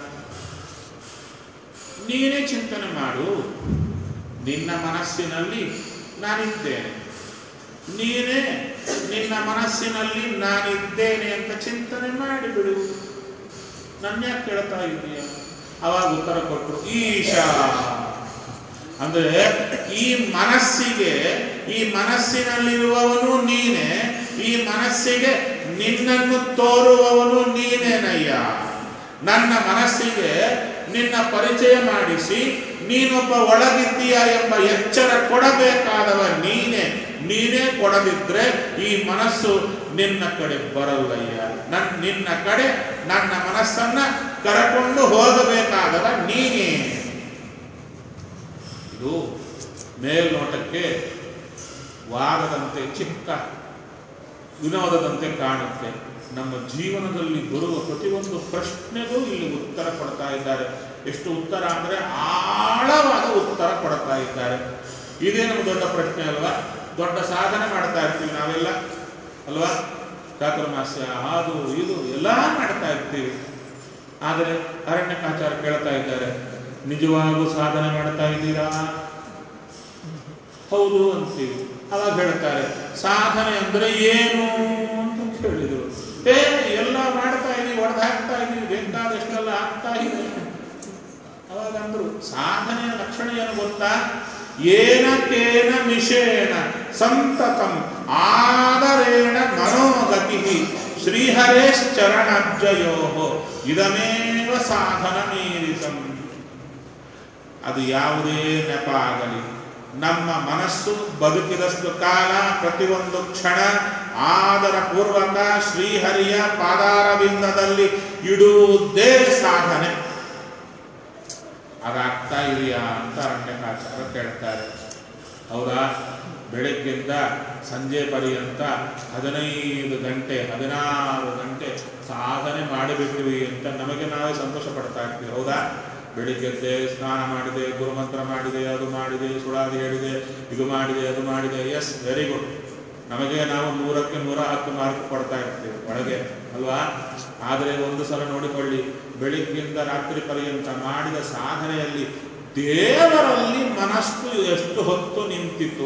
S1: ನೀನೇ ಚಿಂತನೆ ಮಾಡು ನಿನ್ನ ಮನಸ್ಸಿನಲ್ಲಿ ನಾನಿದ್ದೇನೆ ನೀನೇ ನಿನ್ನ ಮನಸ್ಸಿನಲ್ಲಿ ನಾನಿದ್ದೇನೆ ಅಂತ ಚಿಂತನೆ ಮಾಡಿಬಿಡು ನನ್ನ ಯಾಕೆ ಕೇಳ್ತಾ ಇದೀಯ ಅವಾಗ ಉತ್ತರ ಕೊಟ್ಟರು ಈಶಾ ಅಂದ್ರೆ ಈ ಮನಸ್ಸಿಗೆ ಈ ಮನಸ್ಸಿನಲ್ಲಿರುವವನು ನೀನೇ ಈ ಮನಸ್ಸಿಗೆ ನಿನ್ನನ್ನು ತೋರುವವನು ನೀನೇನಯ್ಯ ನನ್ನ ಮನಸ್ಸಿಗೆ ನಿನ್ನ ಪರಿಚಯ ಮಾಡಿಸಿ ನೀನೊಬ್ಬ ಒಳಗಿದ್ದೀಯ ಎಂಬ ಎಚ್ಚರ ಕೊಡಬೇಕಾದವ ನೀನೇ ನೀನೇ ಕೊಡದಿದ್ರೆ ಈ ಮನಸ್ಸು ನಿನ್ನ ಕಡೆ ಬರಲ್ಲಯ್ಯ ನನ್ ನಿನ್ನ ಕಡೆ ನನ್ನ ಮನಸ್ಸನ್ನ ಕರಕೊಂಡು ಹೋಗಬೇಕಾದವ ನೀನೇ ಇದು ಮೇಲ್ನೋಟಕ್ಕೆ ವಾದದಂತೆ ಚಿಕ್ಕ ವಿನೋದದಂತೆ ಕಾಣುತ್ತೆ ನಮ್ಮ ಜೀವನದಲ್ಲಿ ಬರುವ ಪ್ರತಿಯೊಂದು ಪ್ರಶ್ನೆಗೂ ಇಲ್ಲಿ ಉತ್ತರ ಕೊಡ್ತಾ ಇದ್ದಾರೆ ಎಷ್ಟು ಉತ್ತರ ಅಂದರೆ ಆಳವಾದ ಉತ್ತರ ಕೊಡ್ತಾ ಇದ್ದಾರೆ ಇದೇ ನಮ್ಮ ದೊಡ್ಡ ಪ್ರಶ್ನೆ ಅಲ್ವಾ ದೊಡ್ಡ ಸಾಧನೆ ಮಾಡ್ತಾ ಇರ್ತೀವಿ ನಾವೆಲ್ಲ ಅಲ್ವಾ ಚಾತುರ್ಮಾಸ್ಯ ಅದು ಇದು ಎಲ್ಲ ಮಾಡ್ತಾ ಇರ್ತೀವಿ ಆದರೆ ಅರಣ್ಯಕಾಚಾರ ಕೇಳ್ತಾ ಇದ್ದಾರೆ ನಿಜವಾಗೂ ಸಾಧನೆ ಮಾಡ್ತಾ ಇದ್ದೀರಾ ಹೌದು ಅಂತೀವಿ ಅವಾಗ ಹೇಳ್ತಾರೆ ಸಾಧನೆ ಅಂದ್ರೆ ಏನು ಅಂತ ಕೇಳಿದರು ಏ ಎಲ್ಲ ಮಾಡ್ತಾ ಇದೀವಿ ಹೊಡೆದು ಹಾಕ್ತಾ ಇದೀವಿ ಬೇಕಾದಷ್ಟೆಲ್ಲ ಆಗ್ತಾ ಇದೆ ಅವಾಗ ಅಂದ್ರು ಸಾಧನೆಯ ಲಕ್ಷಣ ಏನು ಗೊತ್ತಾ ಏನಕೇನ ನಿಷೇಣ ಸಂತತಂ ಆದರೇಣ ಮನೋಗತಿ ಶ್ರೀಹರೇಶ್ಚರಣಬ್ಜಯೋ ಇದಮೇವ ಸಾಧನ ಮೀರಿಸಂ ಅದು ಯಾವುದೇ ನೆಪ ಆಗಲಿ ನಮ್ಮ ಮನಸ್ಸು ಬದುಕಿದಷ್ಟು ಕಾಲ ಪ್ರತಿಯೊಂದು ಕ್ಷಣ ಆದರ ಪೂರ್ವಕ ಶ್ರೀಹರಿಯ ಪಾದಾರವಿಂದದಲ್ಲಿ ಇಡುವುದೇ ಸಾಧನೆ ಅದಾಗ್ತಾ ಇದೆಯಾ ಅಂತ ಅರಣ್ಯಕಾಚಾರ ಕೇಳ್ತಾರೆ ಹೌದಾ ಬೆಳಗ್ಗಿಂದ ಸಂಜೆ ಪರ್ಯಂತ ಹದಿನೈದು ಗಂಟೆ ಹದಿನಾರು ಗಂಟೆ ಸಾಧನೆ ಮಾಡಿಬಿಟ್ಟಿವಿ ಅಂತ ನಮಗೆ ನಾವೇ ಸಂತೋಷ ಪಡ್ತಾ ಇರ್ತೀವಿ ಹೌದಾ ಬೆಳಿಗ್ಗೆದ್ದೆ ಸ್ನಾನ ಮಾಡಿದೆ ಗುರುಮಂತ್ರ ಮಾಡಿದೆ ಅದು ಮಾಡಿದೆ ಸುಳಾದಿ ಹೇಳಿದೆ ಇದು ಮಾಡಿದೆ ಅದು ಮಾಡಿದೆ ಎಸ್ ವೆರಿ ಗುಡ್ ನಮಗೆ ನಾವು ನೂರಕ್ಕೆ ನೂರ ಹತ್ತು ಮಾರ್ಕ್ ಕೊಡ್ತಾ ಇರ್ತೀವಿ ಒಳಗೆ ಅಲ್ವಾ ಆದರೆ ಒಂದು ಸಲ ನೋಡಿಕೊಳ್ಳಿ ಬೆಳಿಗ್ಗಿಂದ ರಾತ್ರಿ ಪರ್ಯಂತ ಮಾಡಿದ ಸಾಧನೆಯಲ್ಲಿ ದೇವರಲ್ಲಿ ಮನಸ್ಸು ಎಷ್ಟು ಹೊತ್ತು ನಿಂತಿತು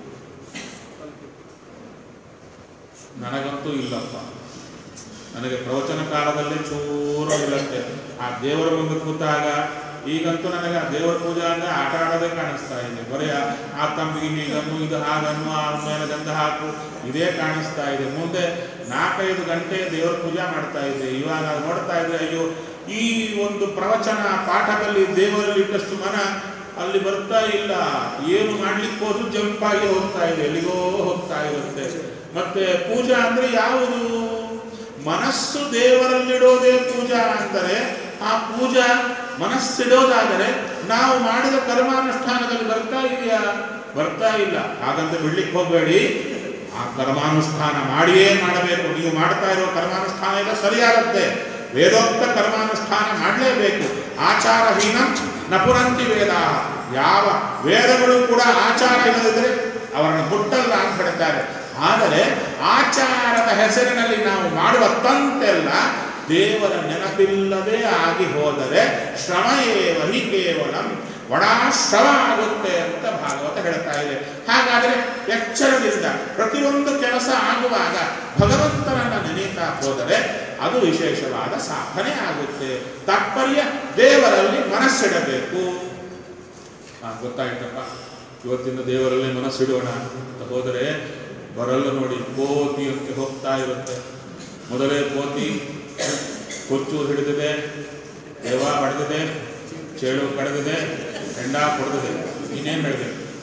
S1: ನನಗಂತೂ ಇಲ್ಲಪ್ಪ ನನಗೆ ಪ್ರವಚನ ಕಾಲದಲ್ಲೇ ಚೂರು ಇಲ್ಲಂತೆ ಆ ದೇವರ ಮುಂದೆ ಕೂತಾಗ ಈಗಂತೂ ನನಗೆ ಆ ದೇವರ ಪೂಜೆ ಅಂದ್ರೆ ಆಟ ಆಡೋದೇ ಕಾಣಿಸ್ತಾ ಇದೆ ಬರೀ ಆ- ಆ ತಂಬಿಗೆ ಹೀಗನ್ನು ಇದು ಹಾಗನ್ನು ಆ ಮೇಲೆ ಗಂಧ ಹಾಕು ಇದೇ ಕಾಣಿಸ್ತಾ ಇದೆ ಮುಂದೆ ನಾಲ್ಕೈದು ಗಂಟೆ ದೇವರ ಪೂಜೆ ಮಾಡ್ತಾ ಇದ್ದೆ ಇವಾಗ ಅದು ನೋಡ್ತಾ ಇದ್ರೆ ಅಯ್ಯೋ ಈ ಒಂದು ಪ್ರವಚನ ಪಾಠದಲ್ಲಿ ದೇವರಲ್ಲಿ ಇಟ್ಟಷ್ಟು ಮನ ಅಲ್ಲಿ ಬರ್ತಾ ಇಲ್ಲ ಏನು ಮಾಡ್ಲಿಕ್ಕೆ ಹೋದ್ರು ಜಂಪ್ ಆಗಿ ಹೋಗ್ತಾ ಇದೆ ಎಲ್ಲಿಗೋ ಹೋಗ್ತಾ ಇರುತ್ತೆ ಮತ್ತೆ ಪೂಜಾ ಅಂದ್ರೆ ಯಾವುದು ಮನಸ್ಸು ದೇವರಲ್ಲಿಡೋದೇ ಪೂಜಾ ಅಂದರೆ ಆ ಪೂಜಾ ಮನಸ್ಸಿಡೋದಾದರೆ ನಾವು ಮಾಡಿದ ಕರ್ಮಾನುಷ್ಠಾನದಲ್ಲಿ ಬರ್ತಾ ಇದೆಯಾ ಬರ್ತಾ ಇಲ್ಲ ಹಾಗಂತ ಬಿಡ್ಲಿಕ್ಕೆ ಹೋಗಬೇಡಿ ಆ ಕರ್ಮಾನುಷ್ಠಾನ ಮಾಡಿಯೇ ಮಾಡಬೇಕು ನೀವು ಮಾಡ್ತಾ ಇರೋ ಕರ್ಮಾನುಷ್ಠಾನ ಎಲ್ಲ ಸರಿಯಾಗುತ್ತೆ ವೇದೋಕ್ತ ಕರ್ಮಾನುಷ್ಠಾನ ಮಾಡಲೇಬೇಕು ಆಚಾರಹೀನ ನಪುರಂತಿ ವೇದ ಯಾವ ವೇದಗಳು ಕೂಡ ಆಚಾರ ಇಲ್ಲದಿದ್ದರೆ ಅವರನ್ನು ಹುಟ್ಟಲ್ಲ ಅಂತ ಹೇಳ್ತಾರೆ ಆದರೆ ಆಚಾರದ ಹೆಸರಿನಲ್ಲಿ ನಾವು ಮಾಡುವ ತಂತೆಲ್ಲ ದೇವರ ನೆನಪಿಲ್ಲದೆ ಆಗಿ ಹೋದರೆ ಶ್ರಮ ಏವ ಹಿ ಕೇವಲಂ ಒಣ ಶ್ರಮ ಆಗುತ್ತೆ ಅಂತ ಭಾಗವತ ಹೇಳ್ತಾ ಇದೆ ಹಾಗಾದರೆ ಎಚ್ಚರದಿಂದ ಪ್ರತಿಯೊಂದು ಕೆಲಸ ಆಗುವಾಗ ಭಗವಂತನನ್ನ ನೆನೀತಾ ಹೋದರೆ ಅದು ವಿಶೇಷವಾದ ಸಾಧನೆ ಆಗುತ್ತೆ ತಾತ್ಪರ್ಯ ದೇವರಲ್ಲಿ ಮನಸ್ಸಿಡಬೇಕು ಆ, ಗೊತ್ತಾಯ್ತಪ್ಪ ಇವತ್ತಿನ ದೇವರಲ್ಲೇ ಮನಸ್ಸಿಡೋಣ ಅಂತ ಹೋದರೆ ಬರಲ್ಲ ನೋಡಿ ಕೋತಿ ಅಂತ ಹೋಗ್ತಾ ಇರುತ್ತೆ ಮೊದಲೇ ಕೋತಿ ಕೊಚ್ಚು ಹಿಡಿದಿದೆ ದೇವ ಬಡಿದಿದೆ ಚೇಳು ಕಡಿದಿದೆ ಹೆಂಡ ಕೊಡ್ದಿದೆ ಇನ್ನೇನು ಹೇಳಬೇಕು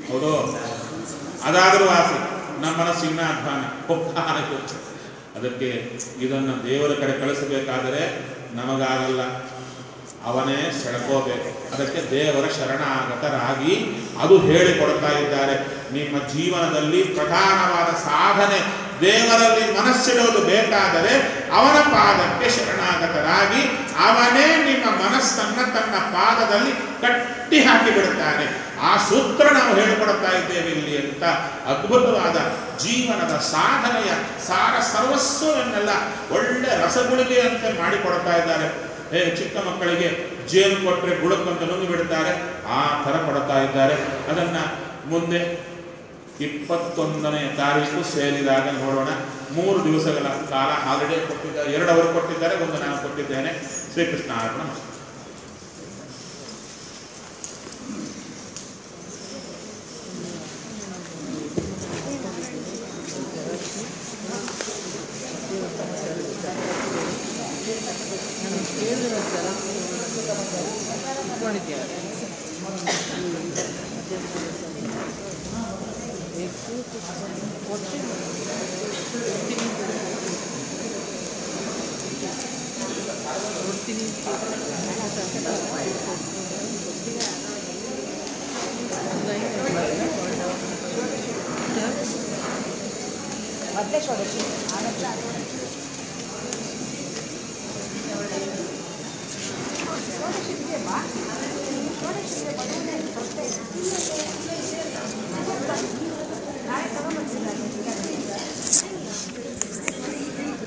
S1: ಹೌದು ಅದಾದರೂ ವಾಸಿ ನಮ್ಮ ಮನಸ್ಸಿನ ಅಧ್ವಾನ ಹೋಗ್ತಾ ಇರುತ್ತೆ. ಅದಕ್ಕೆ ಇದನ್ನು ದೇವರ ಕಡೆ ಕಳಿಸಬೇಕಾದರೆ ನಮಗಾಗಲ್ಲ ಅವನೇ ಸೆಳ್ಕೋಬೇಕು ಅದಕ್ಕೆ ದೇವರ ಶರಣಾಗತರಾಗಿ ಅದು ಹೇಳಿಕೊಡ್ತಾ ಇದ್ದಾರೆ ನಿಮ್ಮ ಜೀವನದಲ್ಲಿ ಪ್ರಧಾನವಾದ ಸಾಧನೆ ದೇವರಲ್ಲಿ ಮನಸ್ಸಿಡೋದು ಬೇಕಾದರೆ ಅವನ ಪಾದಕ್ಕೆ ಶರಣಾಗತರಾಗಿ ಅವನೇ ನಿಮ್ಮ ಮನಸ್ಸನ್ನ ತನ್ನ ಪಾದದಲ್ಲಿ ಕಟ್ಟಿ ಹಾಕಿ ಬಿಡುತ್ತಾನೆ ಆ ಸೂತ್ರ ನಾವು ಹೇಳಿಕೊಡ್ತಾ ಇದ್ದೇವೆ ಇಲ್ಲಿ ಅಂತ ಅದ್ಭುತವಾದ ಜೀವನದ ಸಾಧನೆಯ ಸಾರ ಸರ್ವಸ್ವವನ್ನೆಲ್ಲ ಒಳ್ಳೆ ರಸಗುಳಿಗೆಯಂತೆ ಮಾಡಿಕೊಡ್ತಾ ಇದ್ದಾರೆ ಹೇ ಚಿಕ್ಕ ಮಕ್ಕಳಿಗೆ ಜೇನು ಕೊಟ್ಟರೆ ಗುಳಕ್ಕಂತ ನುಂಗಿ ಬಿಡ್ತಾರೆ ಆ ಥರ ಕೊಡ್ತಾ ಇದ್ದಾರೆ ಅದನ್ನ ಮುಂದೆ ಇಪ್ಪತ್ತೊಂದನೇ ತಾರೀಕು ಸೇರಿದಾಗ ನೋಡೋಣ ಮೂರು ದಿವಸಗಳ ಕಾಲ ಹಾಲಿಡೇ ಕೊಟ್ಟಿದ್ದಾರೆ ಎರಡು ಅವರು ಕೊಟ್ಟಿದ್ದಾರೆ ಒಂದು ನಾನು ಕೊಟ್ಟಿದ್ದೇನೆ ಶ್ರೀಕೃಷ್ಣ ಅರ್ಪಣ ಮಸ್ತು.
S2: ಮತ್ತೆ ಷೋಡಶಿ ಆನಂತರ